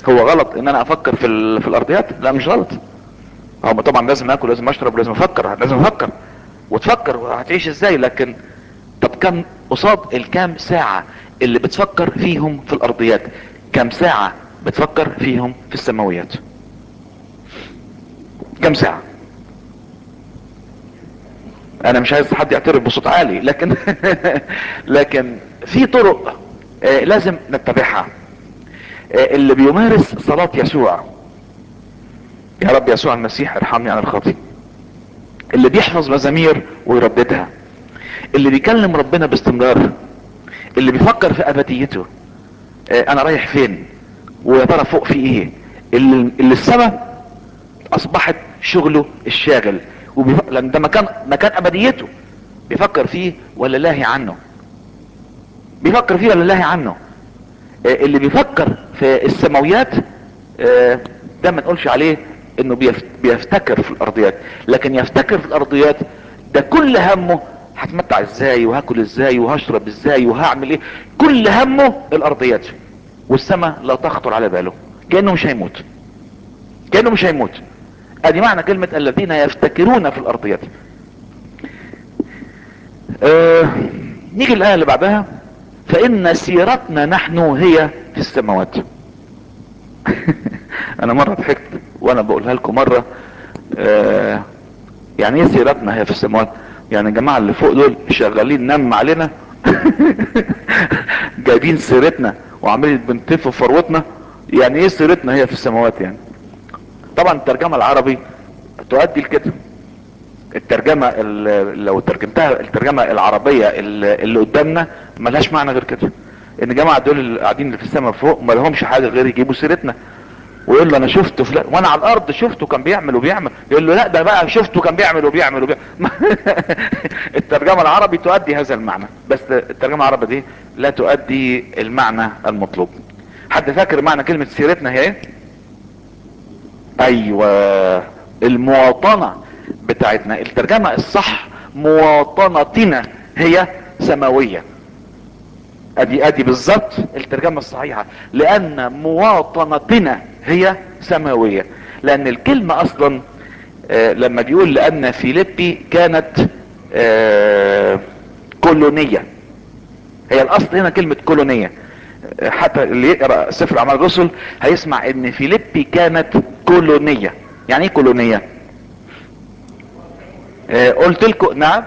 هو غلط ان انا افكر في ال... في الارضيات لا مش غلط هو طبعا لازم اكل لازم اشرب لازم افكر لازم افكر وتفكر هتعيش ازاي لكن طب كم قصاد الكام ساعة اللي بتفكر فيهم في الارضيات كم ساعة بتفكر فيهم في السماويات كم ساعة انا مش عايز حد يعترف بصوت عالي لكن لكن في طرق آه لازم نتبعها آه اللي بيمارس صلاة يسوع يا رب يسوع المسيح ارحمني عن الخطيئة اللي بيحفظ مزامير ويرددها اللي بيكلم ربنا باستمرار اللي بيفكر في ابديته اه انا رايح فين ويا ترى فوق في ايه اللي, اللي السماء اصبحت شغله الشاغل وبيف... لان ده مكان مكان ابديته بيفكر فيه ولا لاهي عنه بيفكر فيه ولا لاهي عنه اه اللي بيفكر في السماويات اه ده ما نقولش عليه انه بيفتكر في الارضيات لكن يفتكر في الارضيات ده كل همه هتمتع ازاي وهاكل ازاي وهشرب ازاي وهعمل ايه كل همه الارضيات والسماء لا تخطر على باله كانه مش هيموت كانه مش هيموت ادي معنى كلمة الذين يفتكرون في الارضيات آه نيجي الايه اللي بعدها فان سيرتنا نحن هي في السماوات انا مرة ضحكت وانا بقولها لكم مرة آه يعني ايه سيرتنا هي في السماوات يعني الجماعة اللي فوق دول شغالين نم علينا جايبين سيرتنا وعاملين بنتف في فروتنا يعني ايه سيرتنا هي في السماوات يعني طبعا الترجمة العربي تؤدي لكده الترجمة لو ترجمتها الترجمة العربية اللي قدامنا ملهاش معنى غير كده ان الجماعة دول اللي قاعدين اللي في السماء فوق ما لهمش حاجة غير يجيبوا سيرتنا ويقول له انا شفته فلان وانا على الارض شفته كان بيعمل وبيعمل يقول له لا ده بقى شفته كان بيعمل وبيعمل وبيعمل الترجمة العربي تؤدي هذا المعنى بس الترجمة العربية دي لا تؤدي المعنى المطلوب حد فاكر معنى كلمة سيرتنا هي ايه ايوه المواطنة بتاعتنا الترجمة الصح مواطنتنا هي سماوية ادي ادي بالظبط الترجمة الصحيحة لان مواطنتنا هي سماوية لان الكلمة اصلا آه لما بيقول لان فيليبي كانت آه كولونية هي الاصل هنا كلمة كولونية حتى اللي يقرأ سفر اعمال الرسل هيسمع ان فيليبي كانت كولونية يعني ايه كولونية آه قلت لكم نعم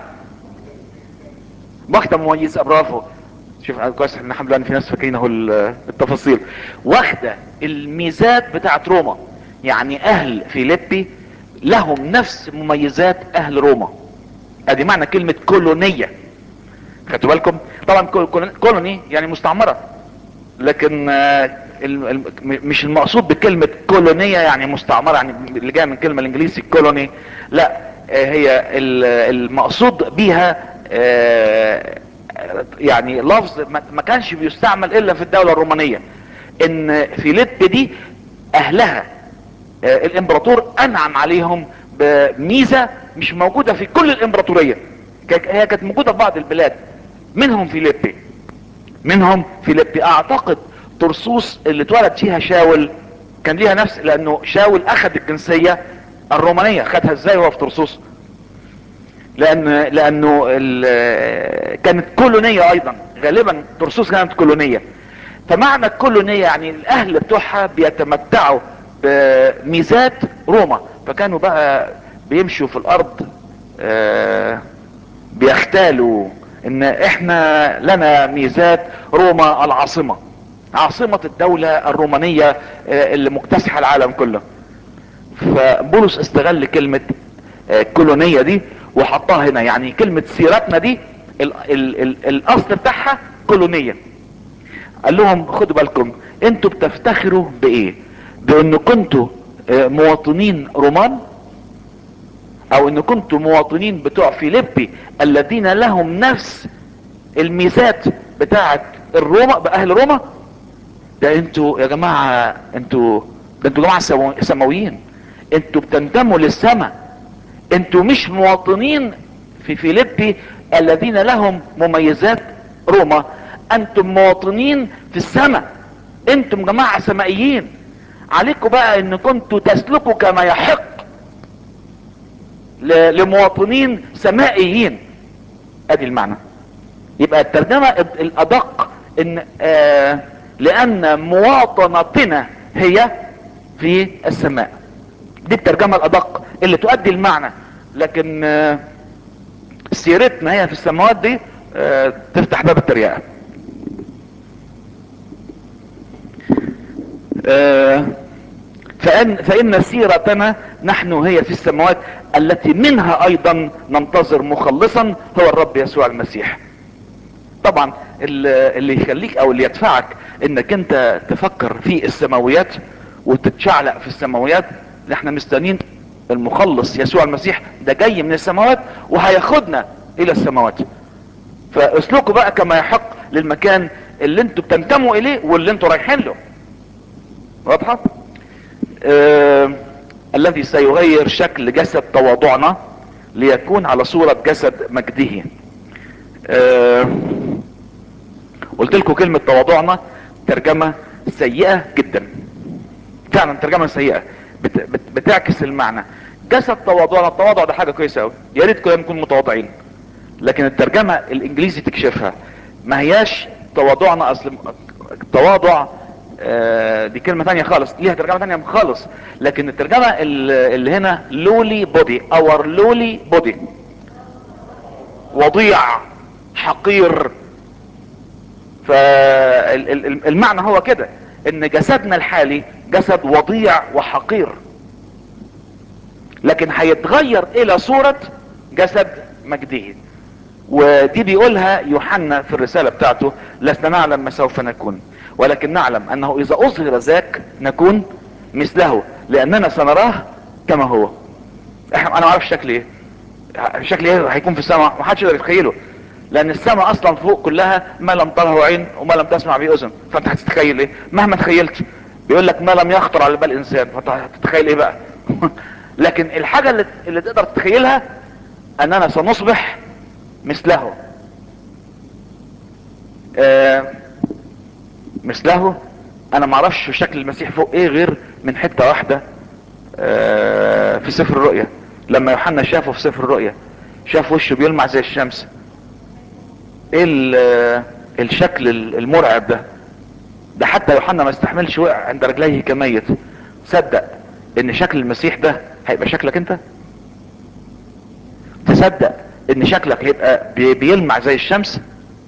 واخدة مميزة برافو شوف كويس احنا الحمد لله ان في ناس فاكرين اهو التفاصيل واخدة الميزات بتاعت روما يعني اهل فيليبي لهم نفس مميزات اهل روما ادي معنى كلمة كولونية خدتوا بالكم طبعا كولوني يعني مستعمرة لكن مش المقصود بكلمة كولونية يعني مستعمرة يعني اللي جاية من الكلمة الانجليزي كولوني لا هي المقصود بيها يعني لفظ ما كانش بيستعمل الا في الدولة الرومانية ان فيليب دي اهلها الامبراطور انعم عليهم بميزة مش موجودة في كل الامبراطورية هي كانت موجودة في بعض البلاد منهم فيليبي منهم فيليبي اعتقد ترسوس اللي اتولد فيها شاول كان ليها نفس لانه شاول اخذ الجنسية الرومانية خدها ازاي وهو في ترسوس لان لانه كانت كولونية ايضا غالبا ترسوس كانت كولونية فمعنى الكولونية يعني الاهل بتوعها بيتمتعوا بميزات روما فكانوا بقى بيمشوا في الارض بيختالوا ان احنا لنا ميزات روما العاصمة عاصمة الدولة الرومانية اللي مكتسحة العالم كله فبولس استغل كلمة كولونية دي وحطها هنا يعني كلمة سيرتنا دي ال ال ال الاصل بتاعها كولونية قال لهم خدوا بالكم انتوا بتفتخروا بايه بان كنتوا مواطنين رومان او ان كنتوا مواطنين بتوع فيليبي الذين لهم نفس الميزات بتاعت الروما باهل روما ده انتوا يا جماعة انتوا ده انتوا جماعة سماويين انتوا بتنتموا للسماء انتوا مش مواطنين في فيليبي الذين لهم مميزات روما انتم مواطنين في السماء انتم جماعة سمائيين عليكم بقى ان كنتوا تسلكوا كما يحق ل- لمواطنين سمائيين ادي المعنى يبقى الترجمة الادق ان آه لان مواطنتنا هي في السماء دي الترجمة الادق اللي تؤدي المعنى لكن آه سيرتنا هي في السماوات دي آه تفتح باب التريقة آه فإن, فإن سيرتنا نحن هي في السماوات التي منها أيضا ننتظر مخلصا هو الرب يسوع المسيح طبعا اللي اللي يخليك او اللي يدفعك انك انت تفكر في السماويات وتتشعلق في السماويات اللي احنا مستنين المخلص يسوع المسيح ده جاي من السماوات وهياخدنا الى السماوات فاسلكوا بقى كما يحق للمكان اللي انتوا بتنتموا اليه واللي انتوا رايحين له واضحه آه الذي سيغير شكل جسد تواضعنا ليكون على صورة جسد مجده آه قلت لكم كلمة تواضعنا ترجمة سيئة جدا فعلا ترجمة سيئة بت بت بتعكس المعنى جسد تواضعنا التواضع ده حاجة كويسة قوي يا ريت كلنا نكون متواضعين لكن الترجمة الانجليزي تكشفها ما هياش تواضعنا اصل التواضع آه دي كلمة تانية خالص ليها ترجمة تانية خالص لكن الترجمة اللي هنا لولي بودي اور لولي بودي وضيع حقير فالمعنى هو كده ان جسدنا الحالي جسد وضيع وحقير لكن هيتغير الى صورة جسد مجده ودي بيقولها يوحنا في الرسالة بتاعته لسنا نعلم ما سوف نكون ولكن نعلم انه اذا اظهر ذاك نكون مثله لاننا سنراه كما هو احنا انا ما اعرفش شكل ايه شكل ايه هيكون في السماء ما حدش يقدر يتخيله لان السماء اصلا فوق كلها ما لم تره عين وما لم تسمع به اذن فانت هتتخيل ايه مهما تخيلت بيقول لك ما لم يخطر على بال انسان فانت هتتخيل ايه بقى لكن الحاجة اللي, اللي تقدر تتخيلها اننا سنصبح مثله آه مثله انا معرفش شكل المسيح فوق ايه غير من حتة واحدة آه في سفر الرؤيا لما يوحنا شافه في سفر الرؤيا شاف وشه بيلمع زي الشمس ايه الشكل المرعب ده ده حتى يوحنا ما استحملش وقع عند رجليه كميت صدق ان شكل المسيح ده هيبقى شكلك انت تصدق ان شكلك هيبقى بيلمع زي الشمس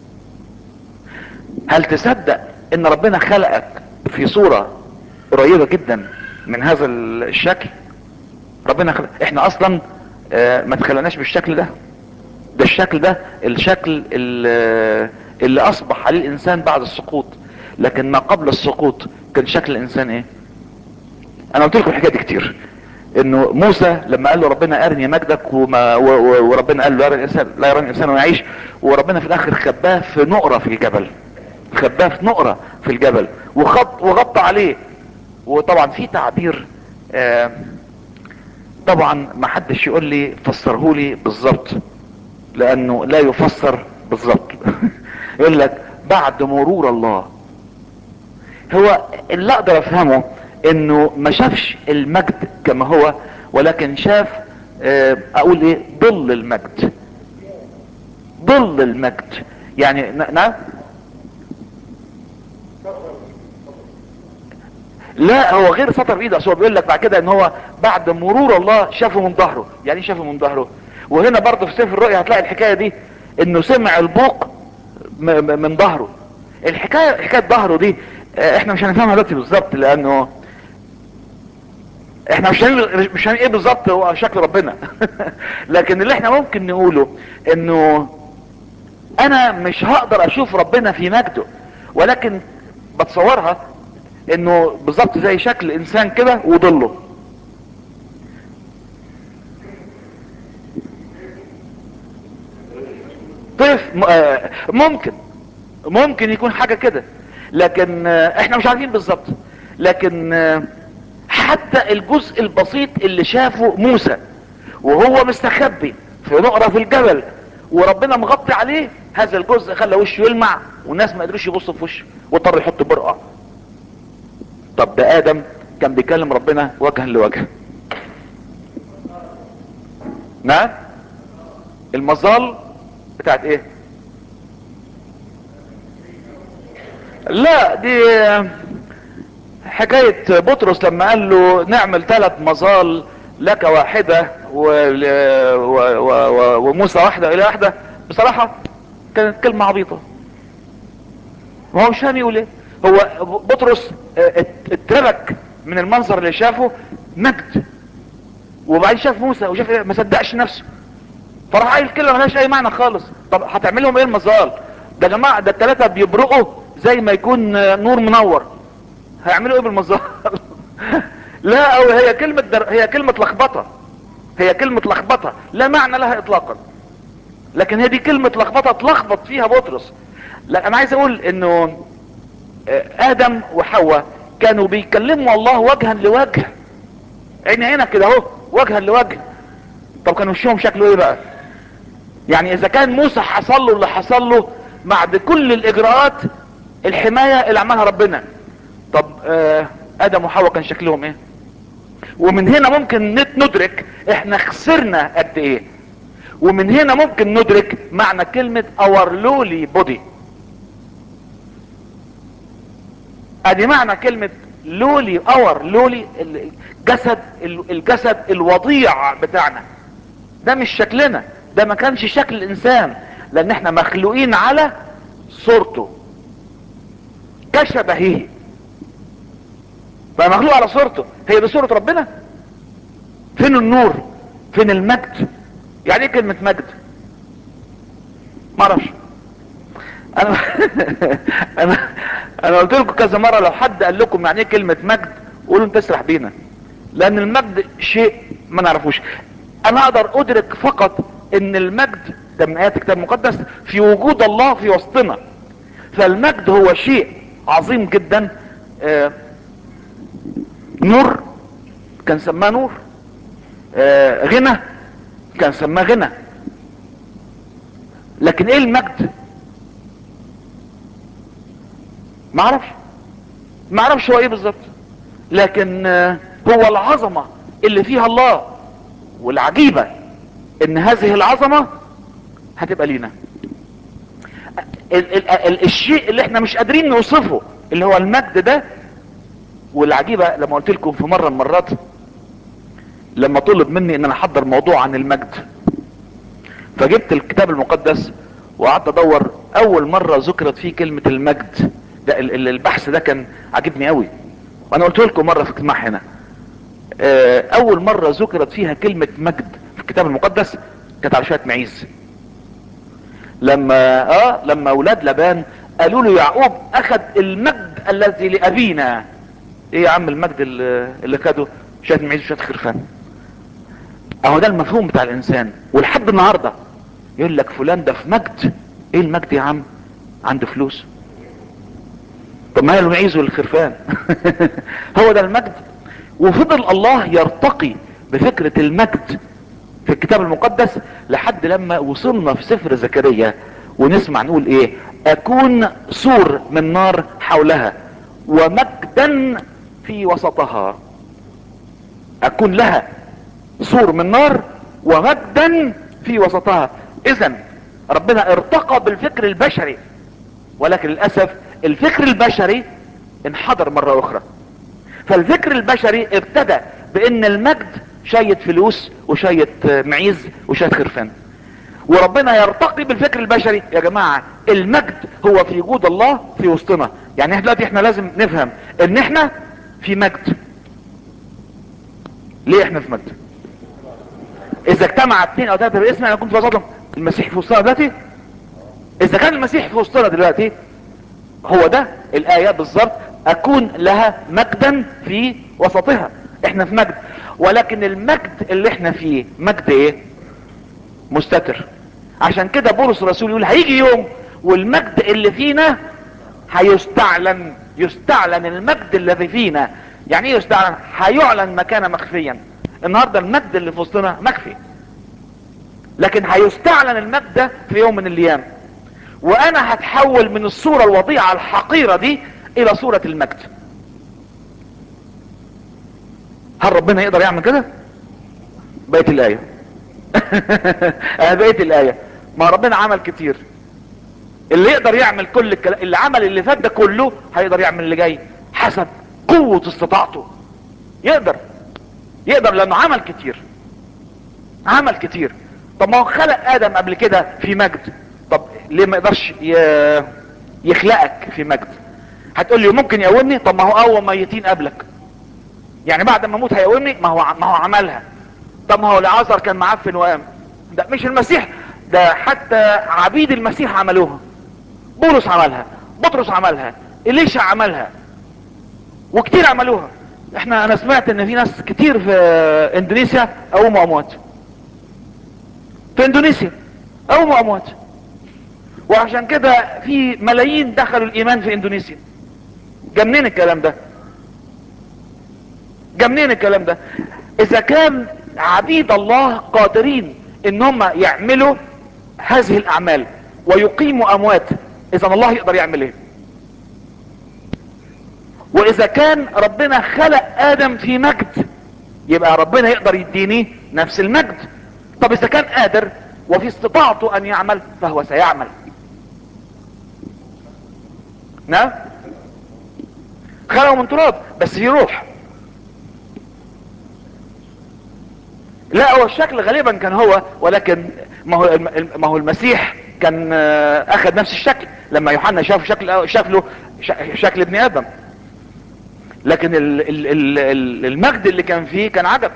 هل تصدق ان ربنا خلقك في صورة قريبة جدا من هذا الشكل ربنا خلق احنا اصلا اه ما تخلناش بالشكل ده ده الشكل ده الشكل اللي, اللي اصبح عليه الانسان بعد السقوط لكن ما قبل السقوط كان شكل الانسان ايه انا قلت لكم الحكايه دي كتير انه موسى لما قال له ربنا ارني مجدك وما وربنا قال له يرى الانسان لا يرى الانسان ويعيش وربنا في الاخر خباه في نقره في الجبل خباه في نقره في الجبل وخط وغطى عليه وطبعا في تعبير آه طبعا ما حدش يقول لي فسره لي بالظبط لانه لا يفسر بالظبط يقول لك بعد مرور الله هو اللي اقدر افهمه انه ما شافش المجد كما هو ولكن شاف اه اقول ايه ظل المجد ظل المجد يعني نعم لا هو غير سطر بايده هو بيقول لك بعد كده ان هو بعد مرور الله شافه من ظهره يعني ايه شافه من ظهره وهنا برضه في سفر الرؤيا هتلاقي الحكايه دي انه سمع البوق من ظهره الحكايه حكايه ظهره دي احنا مش هنفهمها دلوقتي بالظبط لانه احنا مش هنفهم مش ايه بالظبط هو شكل ربنا لكن اللي احنا ممكن نقوله انه انا مش هقدر اشوف ربنا في مجده ولكن بتصورها انه بالظبط زي شكل انسان كده وظله طيف ممكن ممكن يكون حاجة كده لكن احنا مش عارفين بالظبط لكن حتى الجزء البسيط اللي شافه موسى وهو مستخبي في نقرة في الجبل وربنا مغطي عليه هذا الجزء خلى وشه يلمع والناس ما قدروش يبصوا في وشه واضطر يحط برقع طب ده ادم كان بيكلم ربنا وجها لوجه نعم المظال بتاعت ايه لا دي حكاية بطرس لما قال له نعمل ثلاث مظال لك واحدة و... و... و... و... وموسى واحدة الى واحدة بصراحة كانت كلمة عبيطة ما هو مش فاهم يقول ايه هو بطرس اتربك من المنظر اللي شافه مجد وبعدين شاف موسى وشاف إيه؟ ما صدقش نفسه فراح قايل كلمه ملهاش اي معنى خالص طب هتعملهم ايه المظال ده يا جماعه ده الثلاثه بيبرقوا زي ما يكون نور منور هيعملوا ايه بالمظال لا او هي كلمه در... هي كلمه لخبطه هي كلمه لخبطه لا معنى لها اطلاقا لكن هي دي كلمه لخبطه اتلخبط فيها بطرس لا انا عايز اقول انه ادم وحواء كانوا بيكلموا الله وجها لوجه عين عينك كده اهو وجها لوجه طب كان وشهم شكله ايه بقى يعني اذا كان موسى حصل له اللي حصل له بعد كل الاجراءات الحماية اللي عملها ربنا طب آه ادم وحواء كان شكلهم ايه ومن هنا ممكن ندرك احنا خسرنا قد ايه ومن هنا ممكن ندرك معنى كلمة our lowly body ادي معنى كلمة لولي اور لولي الجسد الجسد الوضيع بتاعنا ده مش شكلنا ده ما كانش شكل الانسان لان احنا مخلوقين على صورته كشبهه بقى مخلوق على صورته هي دي صورة ربنا فين النور فين المجد يعني ايه كلمة مجد معرفش انا انا انا قلت لكم كذا مرة لو حد قال لكم يعني ايه كلمة مجد قولوا انت اسرح بينا لان المجد شيء ما نعرفوش انا اقدر ادرك فقط ان المجد ده من ايات الكتاب المقدس في وجود الله في وسطنا فالمجد هو شيء عظيم جدا آه نور كان سماه نور آه غنى كان سماه غنى لكن ايه المجد ما اعرفش ما اعرفش هو ايه بالظبط لكن هو العظمة اللي فيها الله والعجيبة ان هذه العظمة هتبقى لينا ال ال ال الشيء اللي احنا مش قادرين نوصفه اللي هو المجد ده والعجيبة لما قلت لكم في مرة من المرات لما طلب مني ان انا احضر موضوع عن المجد فجبت الكتاب المقدس وقعدت ادور اول مرة ذكرت فيه كلمة المجد ده البحث ده كان عجبني قوي وانا قلت لكم مرة في اجتماع هنا اول مرة ذكرت فيها كلمة مجد في الكتاب المقدس كانت على شوية معيز لما اه لما اولاد لبان قالوا له يعقوب اخذ المجد الذي لابينا ايه يا عم المجد اللي خده شوية معيز وشوية خرفان اهو ده المفهوم بتاع الانسان ولحد النهاردة يقول لك فلان ده في مجد ايه المجد يا عم عنده فلوس طب ما هي المعيز والخرفان هو ده المجد وفضل الله يرتقي بفكرة المجد في الكتاب المقدس لحد لما وصلنا في سفر زكريا ونسمع نقول ايه اكون سور من نار حولها ومجدا في وسطها اكون لها سور من نار ومجدا في وسطها اذا ربنا ارتقى بالفكر البشري ولكن للأسف الفكر البشري انحدر مرة اخرى فالفكر البشري ابتدى بان المجد شية فلوس وشية معيز وشية خرفان وربنا يرتقي بالفكر البشري يا جماعة المجد هو في وجود الله في وسطنا يعني احنا دلوقتي احنا لازم نفهم ان احنا في مجد ليه احنا في مجد اذا اجتمع اثنين او ثلاثة باسم انا كنت بصدم المسيح في وسطنا دلوقتي اذا كان المسيح في وسطنا دلوقتي هو ده الاية بالظبط اكون لها مجدا في وسطها احنا في مجد ولكن المجد اللي احنا فيه مجد ايه مستتر عشان كده بولس الرسول يقول هيجي يوم والمجد اللي فينا هيستعلن يستعلن المجد الذي فينا يعني ايه يستعلن هيعلن مكان مخفيا النهاردة المجد اللي في وسطنا مخفي لكن هيستعلن المجد ده في يوم من الايام وانا هتحول من الصورة الوضيعة الحقيرة دي الى صورة المجد هل ربنا يقدر يعمل كده بقيت الايه انا بقيت الايه ما ربنا عمل كتير اللي يقدر يعمل كل الكلام اللي عمل اللي فات ده كله هيقدر يعمل اللي جاي حسب قوة استطاعته يقدر يقدر لانه عمل كتير عمل كتير طب ما هو خلق ادم قبل كده في مجد طب ليه ما يقدرش ي- يخلقك في مجد هتقول لي ممكن يقومني طب ما هو قوم ميتين قبلك يعني بعد ما اموت هيقومني ما هو ما هو عملها طب ما هو لعازر كان معفن وقام ده مش المسيح ده حتى عبيد المسيح عملوها بولس عملها بطرس عملها إليشا عملها وكتير عملوها احنا انا سمعت ان في ناس كتير في اندونيسيا قوموا اموات في اندونيسيا قوموا اموات وعشان كده في ملايين دخلوا الايمان في اندونيسيا جا منين الكلام ده جا منين الكلام ده اذا كان عبيد الله قادرين ان هم يعملوا هذه الاعمال ويقيموا اموات اذا الله يقدر يعمل ايه واذا كان ربنا خلق ادم في مجد يبقى ربنا يقدر يديني نفس المجد طب اذا كان قادر وفي استطاعته ان يعمل فهو سيعمل نعم خلقه من تراب بس في روح لا هو الشكل غالبا كان هو ولكن ما هو الم- ما هو المسيح كان آه، اخذ نفس الشكل لما يوحنا شاف شكل شكله ش- شكل ابن ادم لكن ال- ال- ال- ال- المجد اللي كان فيه كان عجب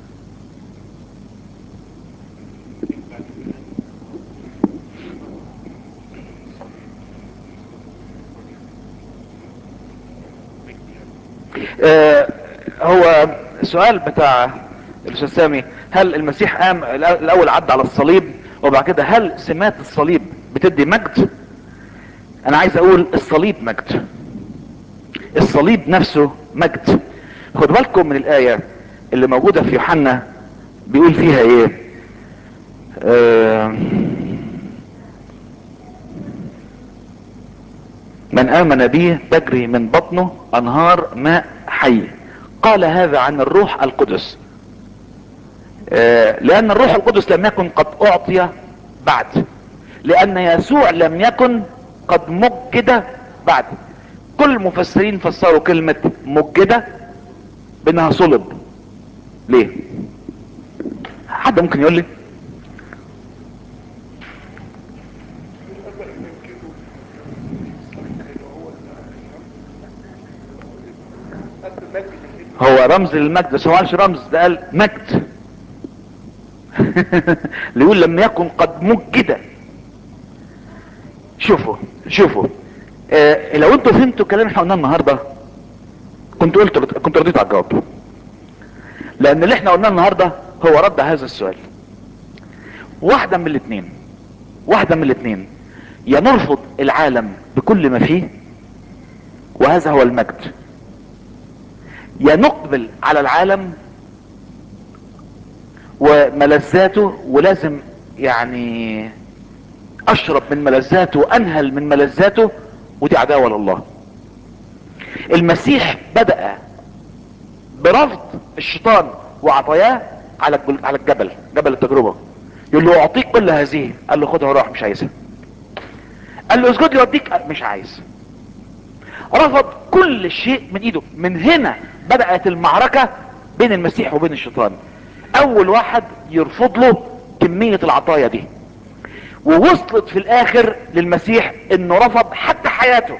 آه، هو السؤال بتاع الاستاذ سامي هل المسيح قام الاول عدى على الصليب وبعد كده هل سمات الصليب بتدي مجد انا عايز اقول الصليب مجد الصليب نفسه مجد خد بالكم من الايه اللي موجوده في يوحنا بيقول فيها ايه آه من امن بي تجري من بطنه انهار ماء حي قال هذا عن الروح القدس آه، لان الروح القدس لم يكن قد اعطي بعد لان يسوع لم يكن قد مجد بعد كل المفسرين فسروا كلمة مجدة بانها صلب ليه حد ممكن يقول لي هو رمز للمجد بس هو ما قالش رمز ده قال مجد اللي يقول لم يكن قد مجد شوفوا شوفوا آه لو انتوا فهمتوا الكلام اللي احنا قلناه النهارده كنت قلت كنت رديت على الجواب لان اللي احنا قلناه النهارده هو رد هذا السؤال واحده من الاثنين واحده من الاثنين يا نرفض العالم بكل ما فيه وهذا هو المجد يا نقبل على العالم وملذاته ولازم يعني اشرب من ملذاته وانهل من ملذاته ودي عداوة لله المسيح بدأ برفض الشيطان وعطاياه على الجل- على الجبل جبل التجربة يقول له اعطيك كل هذه قال له خدها وروح مش عايزها قال له اسجد لي واديك قال مش عايز رفض كل شيء من ايده من هنا بدأت المعركة بين المسيح وبين الشيطان اول واحد يرفض له كمية العطايا دي ووصلت في الاخر للمسيح انه رفض حتى حياته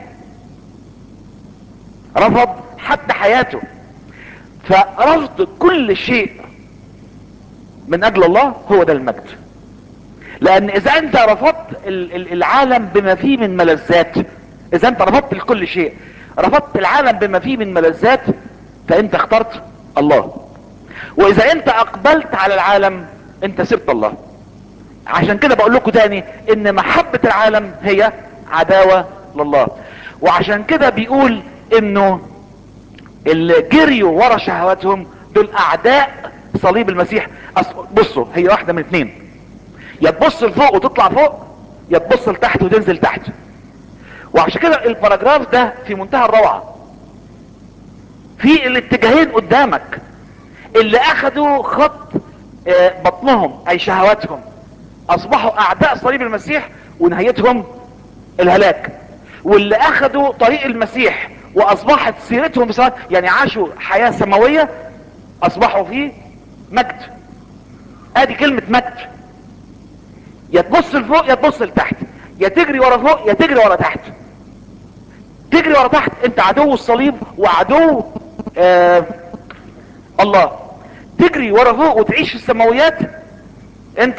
رفض حتى حياته فرفض كل شيء من اجل الله هو ده المجد لان اذا انت رفضت ال- ال- العالم بما فيه من ملذات اذا انت رفضت لكل شيء رفضت العالم بما فيه من ملذات فانت اخترت الله واذا انت اقبلت على العالم انت سبت الله عشان كده بقول لكم تاني ان محبة العالم هي عداوة لله وعشان كده بيقول انه اللي جريوا ورا شهواتهم دول اعداء صليب المسيح أص- بصوا هي واحدة من اتنين يا تبص لفوق وتطلع فوق يا تبص لتحت وتنزل تحت وعشان كده الباراجراف ده في منتهى الروعة في الاتجاهين قدامك اللي اخدوا خط آه، بطنهم اي شهواتهم اصبحوا اعداء صليب المسيح ونهايتهم الهلاك واللي اخدوا طريق المسيح واصبحت سيرتهم بسبب يعني عاشوا حياة سماوية اصبحوا في مجد ادي كلمة مجد يا تبص لفوق يا تبص لتحت يا تجري ورا فوق يا تجري ورا تحت تجري ورا تحت انت عدو الصليب وعدو آه الله تجري ورا فوق وتعيش في السماويات انت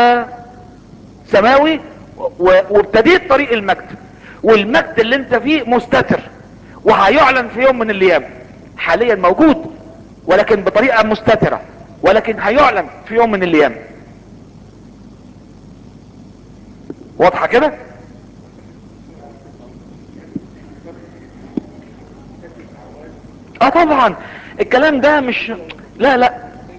سماوي و- وابتديت طريق المجد والمجد اللي انت فيه مستتر وهيعلن في يوم من الايام حاليا موجود ولكن بطريقة مستترة ولكن هيعلن في يوم من الايام واضحة كده اه طبعا الكلام ده مش لا لا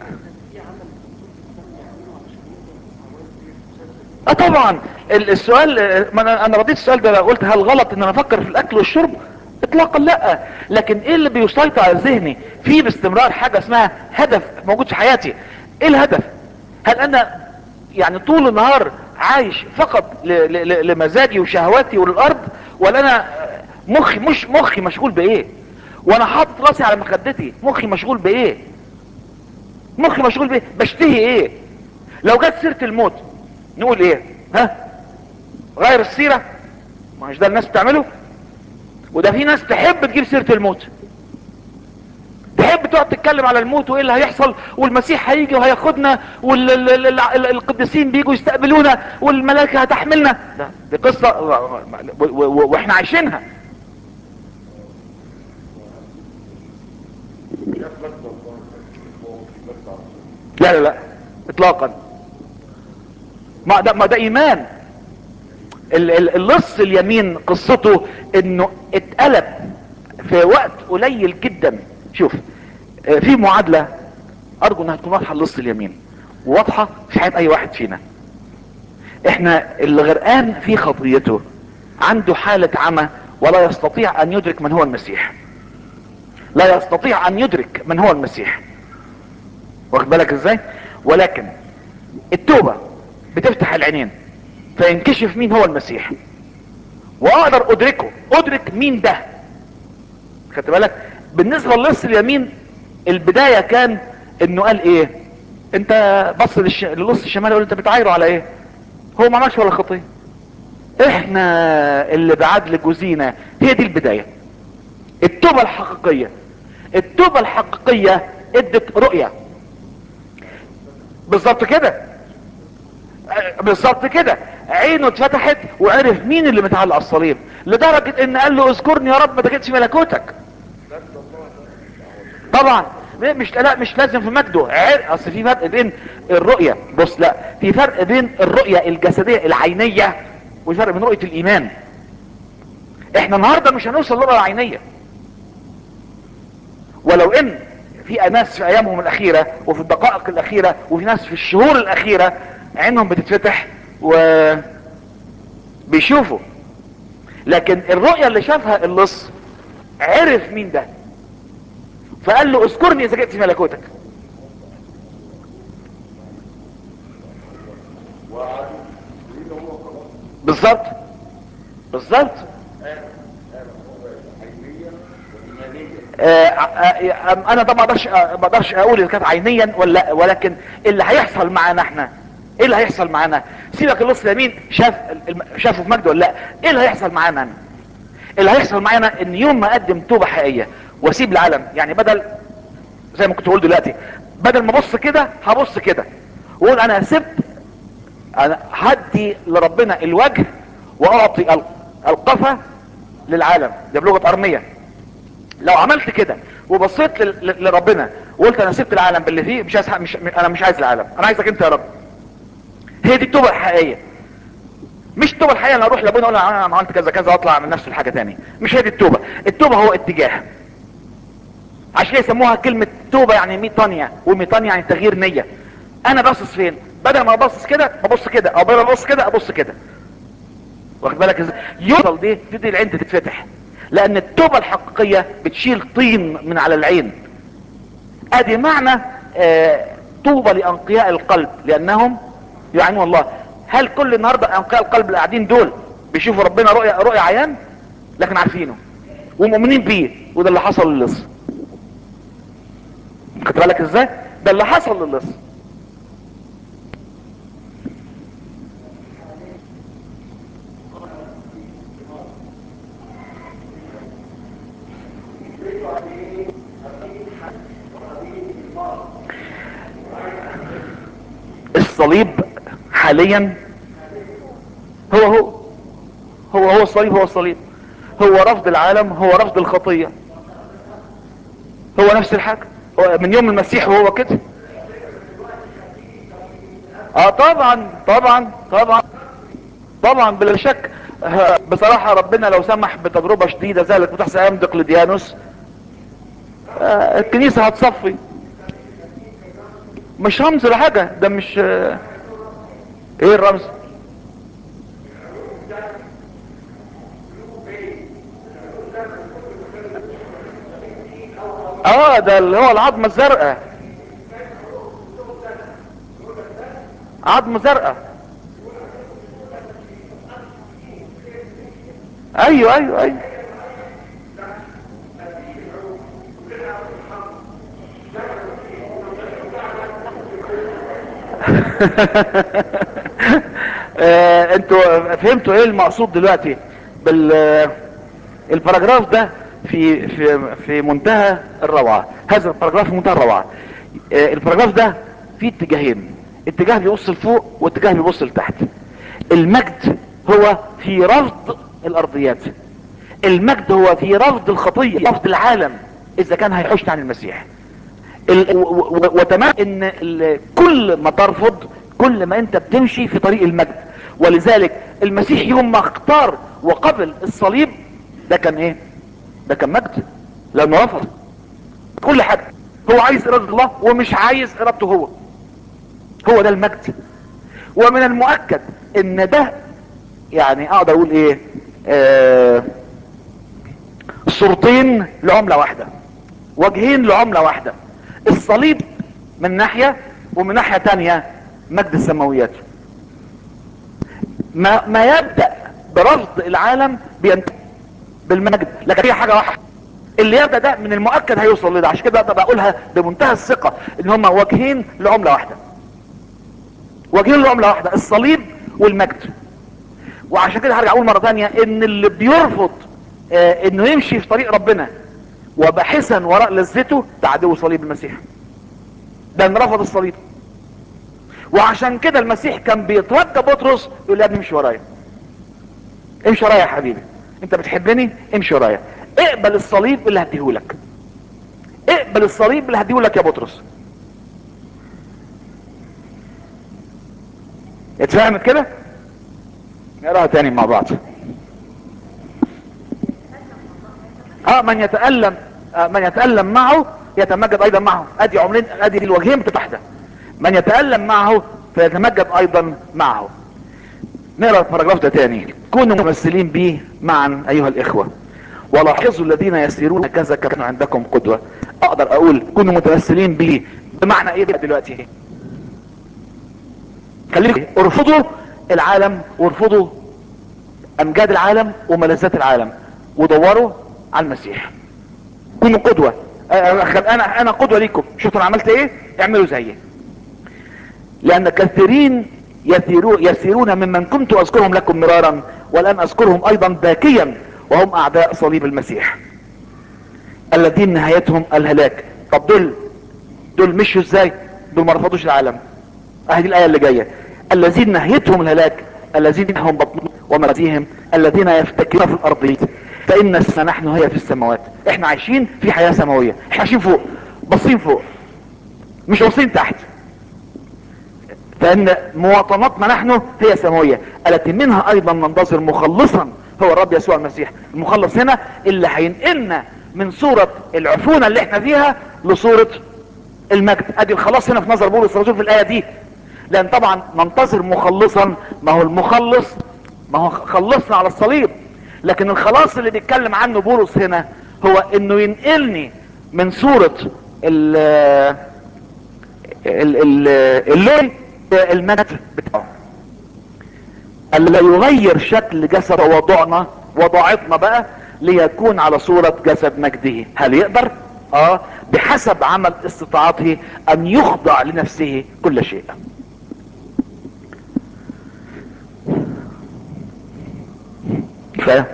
اه طبعا ال- السؤال آه، ما انا انا رديت السؤال ده لو قلت هل غلط ان انا افكر في الاكل والشرب اطلاقا لا لكن ايه اللي بيسيطر على ذهني في باستمرار حاجه اسمها هدف موجود في حياتي ايه الهدف هل انا يعني طول النهار عايش فقط ل- ل- ل- لمزاجي وشهواتي وللارض ولا انا آه، مخي مش مخي مشغول بايه وانا حاطط راسي على مخدتي مخي مشغول بايه مخي مشغول بايه بشتهي ايه لو جت سيره الموت نقول ايه ها غير السيره ما مش ده الناس بتعمله وده في ناس تحب تجيب سيره الموت تحب تقعد تتكلم على الموت وايه اللي هيحصل والمسيح هيجي وهياخدنا والقديسين بيجوا يستقبلونا والملائكه هتحملنا ده دي قصه و- و- و- واحنا عايشينها لا لا لا اطلاقا ما ده ما ده ايمان ال- ال- اللص اليمين قصته انه اتقلب في وقت قليل جدا شوف آه، في معادلة ارجو انها تكون واضحة اللص اليمين وواضحة في حياة اي واحد فينا احنا اللي غرقان في خطيته عنده حالة عمى ولا يستطيع ان يدرك من هو المسيح لا يستطيع ان يدرك من هو المسيح واخد بالك ازاي ولكن التوبة بتفتح العينين فينكشف مين هو المسيح واقدر ادركه ادرك مين ده خدت بالك بالنسبة للص اليمين البداية كان انه قال ايه انت بص للش... للص الشمالي يقول انت بتعايره على ايه هو ما عملش ولا خطيه احنا اللي بعدل جوزينا هي دي البداية التوبة الحقيقية التوبة الحقيقية ادت رؤية بالظبط كده آه، بالظبط كده عينه اتفتحت وعرف مين اللي متعلق على الصليب لدرجة ان قال له اذكرني يا رب ما تجدش ملكوتك طبعا مش لا مش لازم في مجده عر- اصل في فرق بين الرؤية بص لا في فرق بين الرؤية الجسدية العينية وفرق بين رؤية الايمان احنا النهاردة مش هنوصل للرؤية العينية ولو ان في ناس في ايامهم الاخيرة وفي الدقائق الاخيرة وفي ناس في الشهور الاخيرة عينهم بتتفتح و بيشوفوا لكن الرؤية اللي شافها اللص عرف مين ده فقال له اذكرني اذا جئت في ملكوتك بالظبط بالظبط آه، آه، انا ده ما اقدرش آه، ما اقدرش اقول اذا كانت عينيا ولا ولكن اللي هيحصل معانا احنا ايه اللي هيحصل معانا سيبك اللص اليمين شاف الم- شافه في مجد ولا لا ايه اللي هيحصل معانا انا اللي هيحصل معانا ان يوم ما اقدم توبه حقيقيه واسيب العالم يعني بدل زي ما كنت بقول دلوقتي بدل ما ابص كده هبص كده واقول انا سبت انا هدي لربنا الوجه واعطي ال- القفا للعالم ده بلغه ارميه لو عملت كده وبصيت لل- ل- لربنا وقلت انا سبت العالم باللي فيه مش عايز مش انا مش عايز العالم انا عايزك انت يا رب هي دي التوبه الحقيقيه مش التوبه الحقيقيه انا اروح لابونا اقول انا عملت كذا كذا واطلع من نفس الحاجه تاني مش هي دي التوبه التوبه هو اتجاه عشان كده يسموها كلمه توبه يعني ميطانيا وميطانيا يعني تغيير نيه انا باصص فين بدل ما ابصص كده ببص كده او بدل ما ابص كده ابص كده واخد بالك ازاي يوصل دي تبتدي العين تتفتح لان التوبه الحقيقيه بتشيل طين من على العين ادي معنى آه طوبى لانقياء القلب لانهم يعينون الله هل كل النهارده انقياء القلب اللي قاعدين دول بيشوفوا ربنا رؤيا رؤيا عيان لكن عارفينه ومؤمنين بيه وده اللي حصل للص خدت بالك ازاي ده اللي حصل للص الصليب حاليا هو هو هو هو الصليب هو الصليب هو رفض العالم هو رفض الخطية هو نفس الحاجة هو من يوم المسيح وهو كده اه طبعا طبعا طبعا طبعا بلا شك آه، بصراحة ربنا لو سمح بتجربة شديدة زي اللي بتحصل ايام دقلديانوس آه، الكنيسة هتصفي مش رمز ولا حاجة ده مش آه، ايه الرمز اه ده اللي هو العظمة الزرقاء عظمة زرقاء ايوه ايوه ايوه آه، انتوا فهمتوا ايه المقصود دلوقتي بال آه، الباراجراف ده في في في منتهى الروعه هذا الباراجراف في منتهى الروعه آه، الباراجراف ده فيه اتجاهين اتجاه بيبص لفوق واتجاه بيبص لتحت المجد هو في رفض الارضيات المجد هو في رفض الخطيه رفض العالم اذا كان هيحوشنا عن المسيح ال- و- و- وتمام ان ال- كل ما ترفض كل ما انت بتمشي في طريق المجد ولذلك المسيح يوم ما اختار وقبل الصليب ده كان ايه ده كان مجد لانه رفض كل حاجة هو عايز ارادة الله ومش عايز ارادته هو هو ده المجد ومن المؤكد ان ده يعني اقدر اقول ايه آه صورتين لعملة واحدة وجهين لعملة واحدة الصليب من ناحية ومن ناحية تانية مجد السماويات ما, ما يبدأ برفض العالم بينتهي بالمجد لكن هي حاجة واحدة اللي يبدأ ده من المؤكد هيوصل لده عشان كده اقدر بقولها بمنتهى الثقة ان هما وجهين لعملة واحدة وجهين لعملة واحدة الصليب والمجد وعشان كده هرجع اقول مرة تانية ان اللي بيرفض آه انه يمشي في طريق ربنا وباحثا وراء لذته ده عدو صليب المسيح ده ان رفض الصليب وعشان كده المسيح كان بيترجى بطرس يقول يا ابني امشي ورايا امشي ورايا يا حبيبي انت بتحبني امشي ورايا اقبل الصليب اللي هديهولك اقبل الصليب اللي هديهولك يا بطرس اتفهمت كده نقراها تاني مع بعض اه من يتألم آه من يتألم معه يتمجد ايضا معه ادي عملين ادي الوجهين بتاعته من يتألم معه فيتمجد ايضا معه نقرا الباراجراف ده تاني كونوا ممثلين به معا ايها الاخوة ولاحظوا الذين يسيرون كذا كانوا عندكم قدوة اقدر اقول كونوا متمثلين به بمعنى ايه ده دلوقتي خليك ارفضوا العالم وارفضوا امجاد العالم وملذات العالم ودوروا على المسيح كونوا قدوة انا انا قدوة ليكم شفتوا انا عملت ايه اعملوا زيي لان كثيرين يسيرون, يسيرون ممن كنت اذكرهم لكم مرارا والان اذكرهم ايضا باكيا وهم اعداء صليب المسيح الذين نهايتهم الهلاك طب دول دول مشوا ازاي دول ما رفضوش العالم اهي الايه اللي جايه الذين نهايتهم الهلاك الذين هم بطنهم ومراتهم الذين يفتكرون في الارضية فان نحن هي في السماوات احنا عايشين في حياة سماوية احنا عايشين فوق باصين فوق مش باصين تحت فان مواطناتنا نحن هي سماوية التي منها ايضا ننتظر مخلصا هو الرب يسوع المسيح المخلص هنا اللي هينقلنا من صورة العفونة اللي احنا فيها لصورة المجد ادي الخلاص هنا في نظر بولس الرسول في الايه دي لان طبعا ننتظر مخلصا ما هو المخلص ما هو خلصنا على الصليب لكن الخلاص اللي بيتكلم عنه بولس هنا هو انه ينقلني من صورة ال- ال- اللون المجد بتاعه الا يغير شكل جسد وضعنا وضعتنا بقى ليكون على صورة جسد مجده هل يقدر اه بحسب عمل استطاعته ان يخضع لنفسه كل شيء كفايه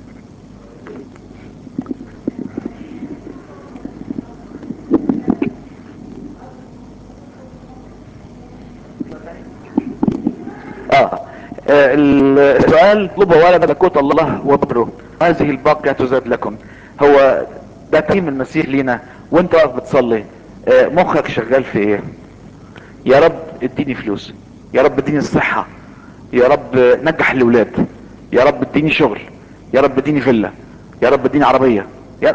اه آه، السؤال اطلبوا ولا ملكوت الله وبره هذه الباقية تزاد لكم هو ده تقييم المسيح لينا وانت واقف بتصلي آه، مخك شغال في ايه يا رب اديني فلوس يا رب اديني الصحة يا رب نجح الاولاد يا رب اديني شغل يا رب اديني فيلا يا رب اديني عربية يا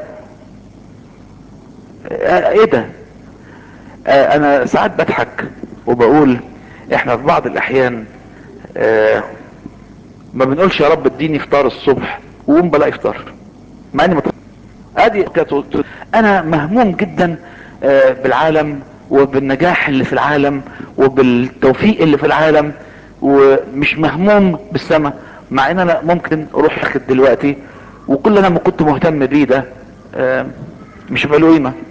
آه، ايه ده آه، انا ساعات بضحك وبقول احنا في بعض الاحيان آه، ما بنقولش يا رب اديني فطار الصبح وقوم بلاقي فطار مع اني مت... ادي كانت- انا مهموم جدا آه، بالعالم وبالنجاح اللي في العالم وبالتوفيق اللي في العالم ومش مهموم بالسماء مع ان انا ممكن اروح اخد دلوقتي وكل اللي انا ما كنت مهتم بيه ده آه، مش هيبقى له قيمه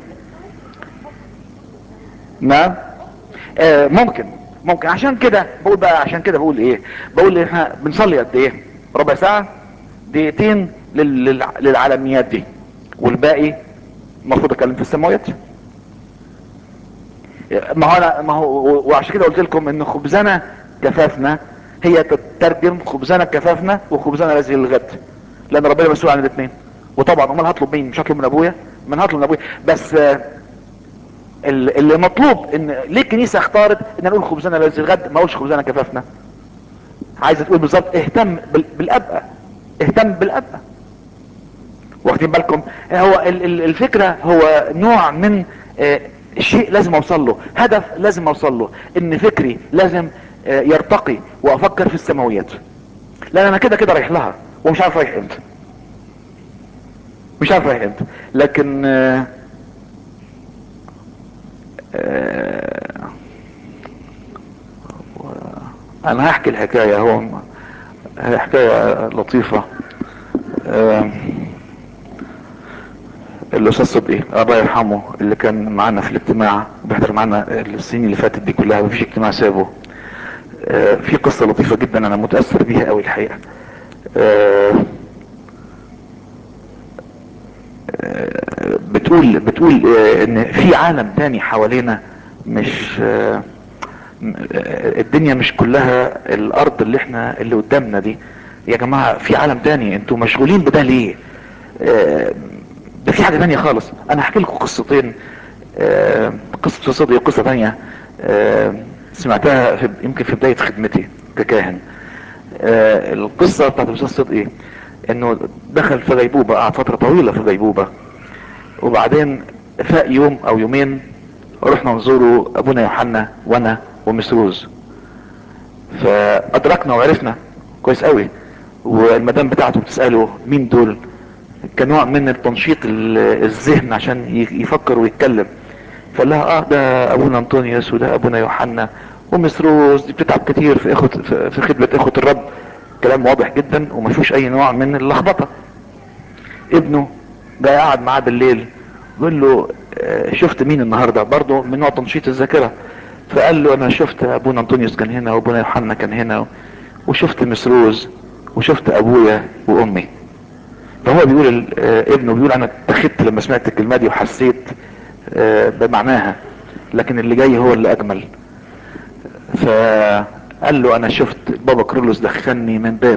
نعم آه ممكن ممكن عشان كده بقول بقى عشان كده بقول ايه بقول احنا بنصلي قد ايه ربع ساعة دقيقتين لل- للع- للعالميات دي والباقي المفروض اتكلم في السماويات ما هو انا ما هو وعشان كده قلت لكم ان خبزنا كفافنا هي تترجم خبزنا كفافنا وخبزنا الذي للغد لان ربنا مسؤول عن الاثنين وطبعا امال هطلب مين مش هطلب من ابويا من هطلب من ابويا بس آه ال- اللي مطلوب ان ليه الكنيسه اختارت ان نقول خبزنا الذي الغد ما اقولش خبزنا كفافنا عايزه تقول بالظبط اهتم بال- بالابقى اهتم بالابقى واخدين بالكم هو ال- ال- الفكره هو نوع من آه، شيء لازم اوصل له هدف لازم اوصل له ان فكري لازم آه، يرتقي وافكر في السماويات لان انا كده كده رايح لها ومش عارف رايح امتى مش عارف رايح امتى لكن آه، آه، انا هحكي الحكاية هو هي حكاية لطيفة آه، الاستاذ صدقي الله يرحمه اللي كان معانا في الاجتماع بيحضر معانا السنين اللي فاتت دي كلها مفيش اجتماع سابه آه، في قصة لطيفة جدا انا متأثر بيها قوي الحقيقة آه، آه، بتقول بتقول آه، ان في عالم تاني حوالينا مش آه، م- آه، الدنيا مش كلها الارض اللي احنا اللي قدامنا دي يا جماعة في عالم تاني انتوا مشغولين بده ليه آه، ده في حاجة تانية خالص انا هحكي لكم قصتين آه، قصة صدقي وقصة تانية آه، سمعتها في يمكن في بداية خدمتي ككاهن آه، القصة بتاعت الاستاذ صدقي انه دخل في غيبوبة قعد فترة طويلة في غيبوبة وبعدين فاق يوم او يومين رحنا نزوره ابونا يوحنا وانا ومسروز فادركنا وعرفنا كويس قوي والمدام بتاعته بتساله مين دول كنوع من التنشيط ال- الذهن عشان ي- يفكر ويتكلم فقال لها اه ده ابونا انطونيوس وده ابونا يوحنا ومسروس دي بتتعب كتير في اخوة في في خدمة اخوة الرب كلام واضح جدا وما فيهوش اي نوع من اللخبطة ابنه جاي قاعد معاه بالليل بيقول له آه، شفت مين النهارده برضه من نوع تنشيط الذاكره فقال له انا شفت ابونا انطونيوس كان هنا وابونا يوحنا كان هنا وشفت مسروز وشفت ابويا وامي فهو بيقول ال- آه، ابنه بيقول انا اتخذت لما سمعت الكلمه دي وحسيت آه، بمعناها لكن اللي جاي هو اللي اجمل فقال له انا شفت بابا كرولوس دخلني من باب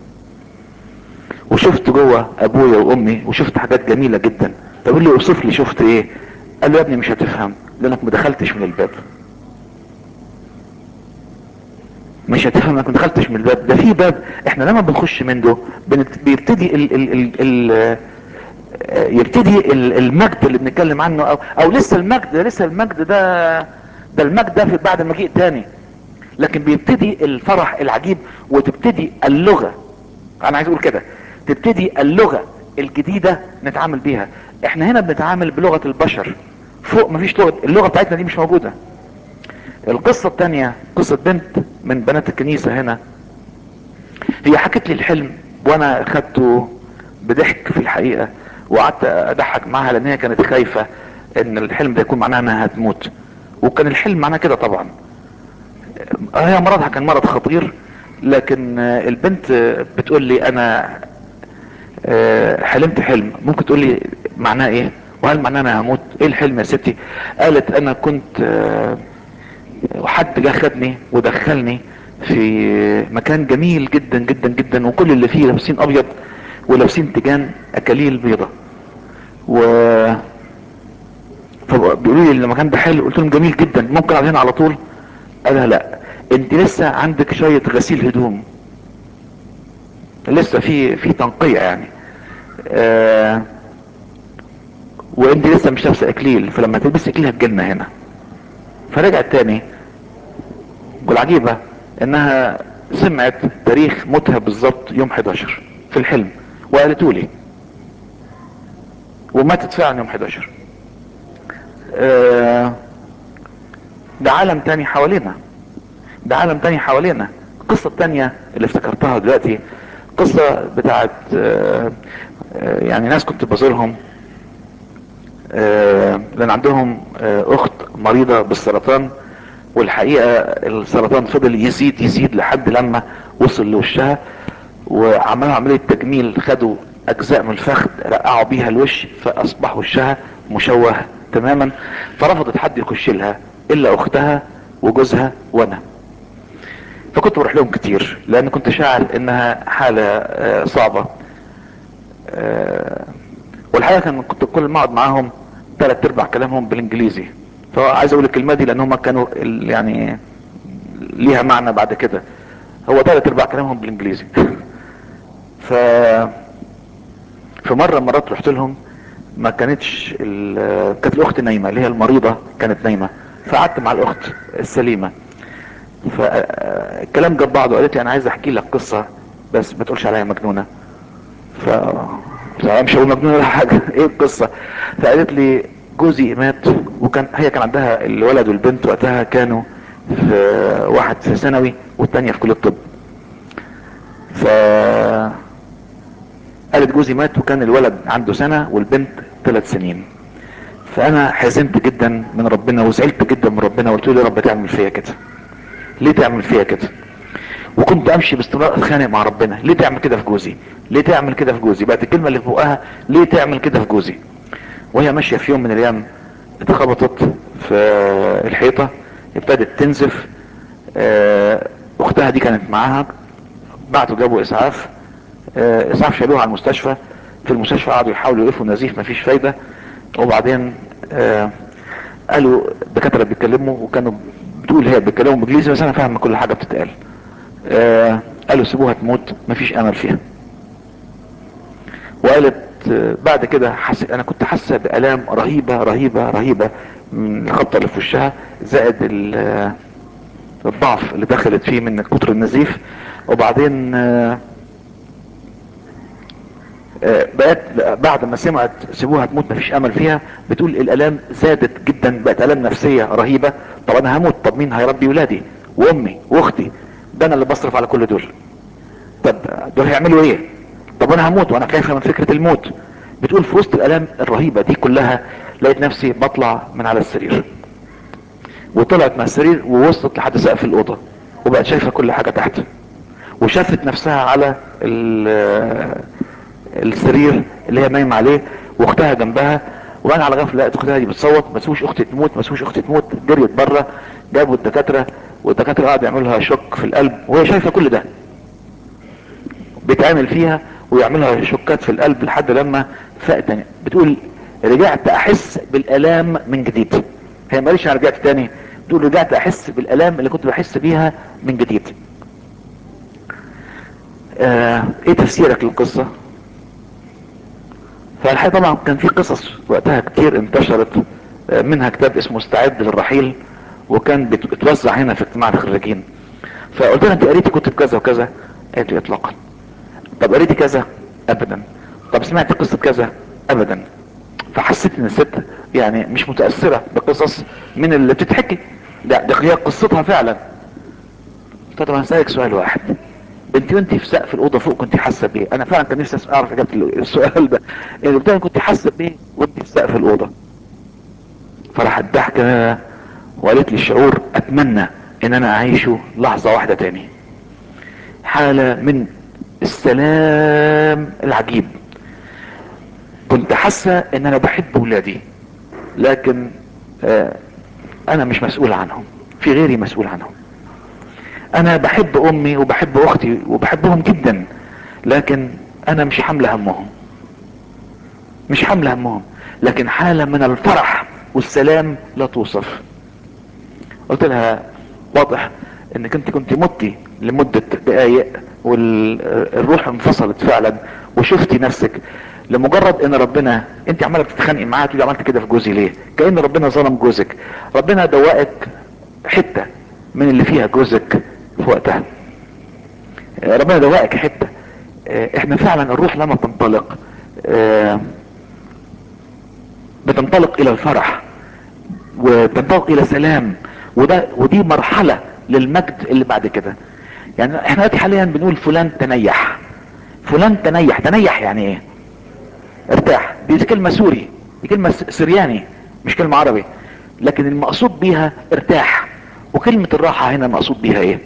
وشفت جوه ابويا وامي وشفت حاجات جميله جدا فبيقول لي اوصف لي شفت ايه قال له يا ابني مش هتفهم لانك ما دخلتش من الباب مش هتفهم انك ما دخلتش من الباب ده في باب احنا لما بنخش منه بنت- بيبتدي ال ال ال ال آه، يبتدي ال- المجد اللي بنتكلم عنه او او لسه المجد لسه المجد ده ده المجد ده في بعد المجيء تاني لكن بيبتدي الفرح العجيب وتبتدي اللغة انا عايز اقول كده تبتدي اللغة الجديدة نتعامل بيها احنا هنا بنتعامل بلغة البشر فوق مفيش لغة اللغة بتاعتنا دي مش موجودة القصة التانية قصة بنت من بنات الكنيسة هنا هي حكت لي الحلم وانا خدته بضحك في الحقيقة وقعدت اضحك معاها لان هي كانت خايفة ان الحلم ده يكون معناه انها هتموت وكان الحلم معناه كده طبعا هي مرضها كان مرض خطير لكن البنت بتقول لي انا حلمت حلم ممكن تقول لي معناه ايه وهل معناه انا هموت ايه الحلم يا ستي قالت انا كنت وحد جه خدني ودخلني في مكان جميل جدا جدا جدا وكل اللي فيه لابسين ابيض ولابسين تيجان اكاليل بيضة و فبيقولوا لي المكان ده حلو قلت لهم جميل جدا ممكن اقعد هنا على طول قالها لا انت لسه عندك شوية غسيل هدوم لسه في في تنقية يعني آه وانت لسه مش لابسه اكليل فلما تلبسي اكليل هتجيلنا هنا فرجعت تاني والعجيبة انها سمعت تاريخ موتها بالظبط يوم 11 في الحلم وقالته لي وماتت فعلا يوم 11 آه ده عالم تاني حوالينا ده عالم تاني حوالينا القصة التانية اللي افتكرتها دلوقتي قصة بتاعت آه آه يعني ناس كنت بزورهم لان عندهم اخت مريضة بالسرطان والحقيقة السرطان فضل يزيد يزيد لحد لما وصل لوشها وعملوا عملية تجميل خدوا اجزاء من الفخذ رقعوا بيها الوش فاصبح وشها مشوه تماما فرفضت حد يخش لها الا اختها وجوزها وانا فكنت بروح لهم كتير لان كنت شاعر انها حالة صعبة والحقيقة كان كنت كل ما اقعد معاهم ثلاث ارباع كلامهم بالانجليزي فعايز اقول الكلمة دي لان هم كانوا يعني ليها معنى بعد كده هو ثلاث ارباع كلامهم بالانجليزي ف في مرة مرات رحت لهم ما كانتش ال... كانت الاخت نايمة اللي هي المريضة كانت نايمة فقعدت مع الاخت السليمة فالكلام جاب بعضه قالت لي انا عايز احكي لك قصة بس ما تقولش عليا مجنونة ف مش هقول مجنون ولا حاجة ايه القصة فقالت لي جوزي مات وكان هي كان عندها الولد والبنت وقتها كانوا في واحد في ثانوي والتانية في كلية الطب ف قالت جوزي مات وكان الولد عنده سنة والبنت ثلاث سنين فانا حزنت جدا من ربنا وزعلت جدا من ربنا وقلت له يا رب تعمل فيا كده ليه تعمل فيا كده وكنت امشي باستمرار اتخانق مع ربنا ليه تعمل كده في جوزي ليه تعمل كده في جوزي بقت الكلمه اللي فوقها ليه تعمل كده في جوزي وهي ماشيه في يوم من الايام اتخبطت في الحيطه ابتدت تنزف اختها دي كانت معاها بعتوا جابوا اسعاف اسعاف شالوها على المستشفى في المستشفى قعدوا يحاولوا يوقفوا النزيف مفيش فايده وبعدين قالوا الدكاتره بيتكلموا وكانوا بتقول هي بيتكلموا انجليزي بس انا فاهم كل حاجه بتتقال آه قالوا سيبوها تموت مفيش امل فيها وقالت آه بعد كده حس... انا كنت حاسه بالام رهيبه رهيبه رهيبه من الخبطه اللي في وشها زائد الضعف اللي دخلت فيه من كتر النزيف وبعدين آه بقت بعد ما سمعت سيبوها تموت مفيش امل فيها بتقول الالام زادت جدا بقت الام نفسيه رهيبه طب انا هموت طب مين هيربي ولادي وامي واختي ده انا اللي بصرف على كل دول طب دول هيعملوا ايه طب انا هموت وانا خايفه من فكره الموت بتقول في وسط الالام الرهيبه دي كلها لقيت نفسي بطلع من على السرير وطلعت من السرير ووصلت لحد سقف الاوضه وبقت شايفه كل حاجه تحت وشافت نفسها على السرير اللي هي نايمه عليه واختها جنبها وانا على غفله لقيت اختها دي بتصوت ما تسويش اختي تموت ما تسويش اختي تموت جريت بره جابوا الدكاتره والدكاتره قعدوا يعملوا لها شك في القلب وهي شايفه كل ده بيتعمل فيها ويعملها شكات في القلب لحد لما فاقت تاني بتقول رجعت احس بالالام من جديد هي ما قالتش انا رجعت تاني بتقول رجعت احس بالالام اللي كنت بحس بيها من جديد آه ايه تفسيرك للقصه فالحقيقة طبعا كان في قصص وقتها كتير انتشرت منها كتاب اسمه استعد للرحيل وكان بيتوزع هنا في اجتماع الخريجين فقلت لها انت قريتي كتب كذا وكذا قالت لي اطلاقا طب قريتي كذا ابدا طب سمعت قصة كذا ابدا فحسيت ان الست يعني مش متأثرة بقصص من اللي بتتحكي ده ده هي قصتها فعلا قلت له طب هسألك سؤال واحد انت وانت في سقف الاوضه فوق كنت حاسه بايه انا فعلا كان نفسي اعرف اجابه السؤال ده يعني قلت لها كنت حاسه بايه وانت في سقف الاوضه فراحت ضحكه وقالت لي الشعور اتمنى ان انا اعيشه لحظه واحده تاني حاله من السلام العجيب كنت حاسه ان انا بحب ولادي لكن آه انا مش مسؤول عنهم في غيري مسؤول عنهم انا بحب امي وبحب اختي وبحبهم جدا لكن انا مش حامل همهم مش حامل همهم لكن حالة من الفرح والسلام لا توصف قلت لها واضح انك انت كنت متي لمدة دقايق والروح انفصلت فعلا وشفتي نفسك لمجرد ان ربنا انت عماله بتتخانقي معاه تقولي عملت كده في جوزي ليه كان ربنا ظلم جوزك ربنا دوقك حته من اللي فيها جوزك في وقتها ربنا دوقك حته احنا فعلا الروح لما بتنطلق بتنطلق الى الفرح وبتنطلق الى سلام وده ودي مرحله للمجد اللي بعد كده يعني احنا دلوقتي حاليا بنقول فلان تنيح فلان تنيح تنيح يعني ايه ارتاح دي كلمة سوري دي كلمة سرياني مش كلمة عربي لكن المقصود بيها ارتاح وكلمة الراحة هنا المقصود بيها ايه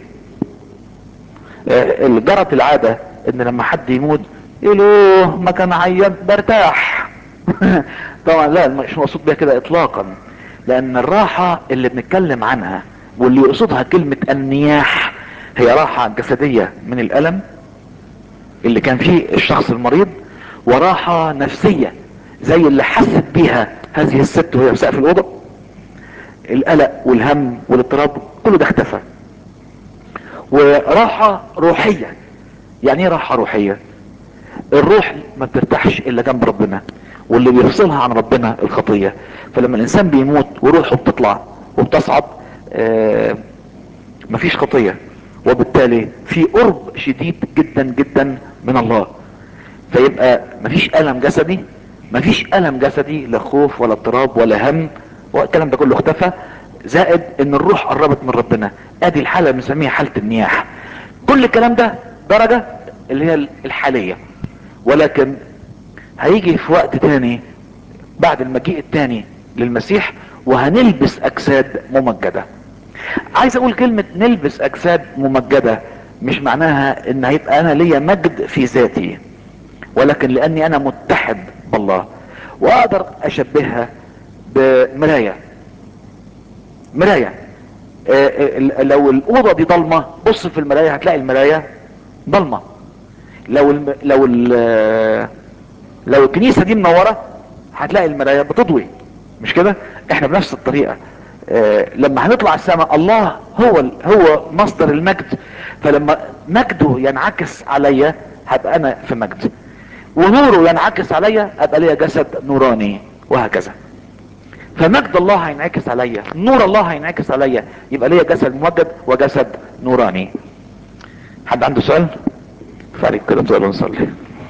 اه جرت العادة ان لما حد يموت يقولوا ما كان عيان برتاح طبعا لا مش مقصود بيها كده اطلاقا لان الراحة اللي بنتكلم عنها واللي يقصدها كلمة النياح هي راحة جسدية من الالم اللي كان فيه الشخص المريض وراحة نفسية زي اللي حست بيها هذه الست وهي في سقف الأوضة القلق والهم والاضطراب كله ده اختفى وراحة روحية يعني ايه راحة روحية الروح ما بترتاحش الا جنب ربنا واللي بيفصلها عن ربنا الخطية فلما الانسان بيموت وروحه بتطلع وبتصعد آه مفيش خطية وبالتالي في قرب شديد جدا جدا من الله فيبقى مفيش ألم جسدي مفيش ألم جسدي لا خوف ولا اضطراب ولا هم والكلام ده كله اختفى زائد ان الروح قربت من ربنا ادي الحالة اللي بنسميها حالة النياح كل الكلام ده درجة اللي هي الحالية ولكن هيجي في وقت تاني بعد المجيء التاني للمسيح وهنلبس اجساد ممجدة عايز اقول كلمة نلبس اجساد ممجدة مش معناها ان هيبقى انا ليا مجد في ذاتي ولكن لاني انا متحد بالله واقدر اشبهها بمراية مراية لو الاوضة دي ضلمة بص في المراية هتلاقي المراية ضلمة لو الم... لو ال... لو الكنيسة دي منورة هتلاقي المراية بتضوي مش كده احنا بنفس الطريقة اه لما هنطلع السماء الله هو ال... هو مصدر المجد فلما مجده ينعكس عليا هبقى انا في مجد ونوره ينعكس عليا ابقى ليا جسد نوراني وهكذا فمجد الله هينعكس عليا نور الله هينعكس عليا يبقى ليا جسد ممجد وجسد نوراني حد عنده سؤال فعليك كده سؤال ونصلي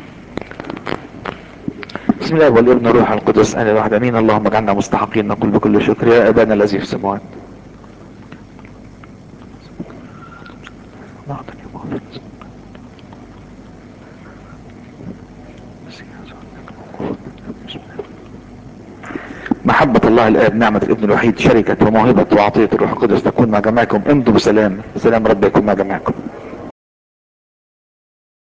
بسم الله والابن الروح القدس انا الواحد امين اللهم اجعلنا مستحقين نقول بكل شكر يا ابانا الذي في السماوات محبة الله الآب نعمة الابن الوحيد شركة وموهبة وعطية الروح القدس تكون مع جميعكم امضوا بسلام سلام رب يكون مع جميعكم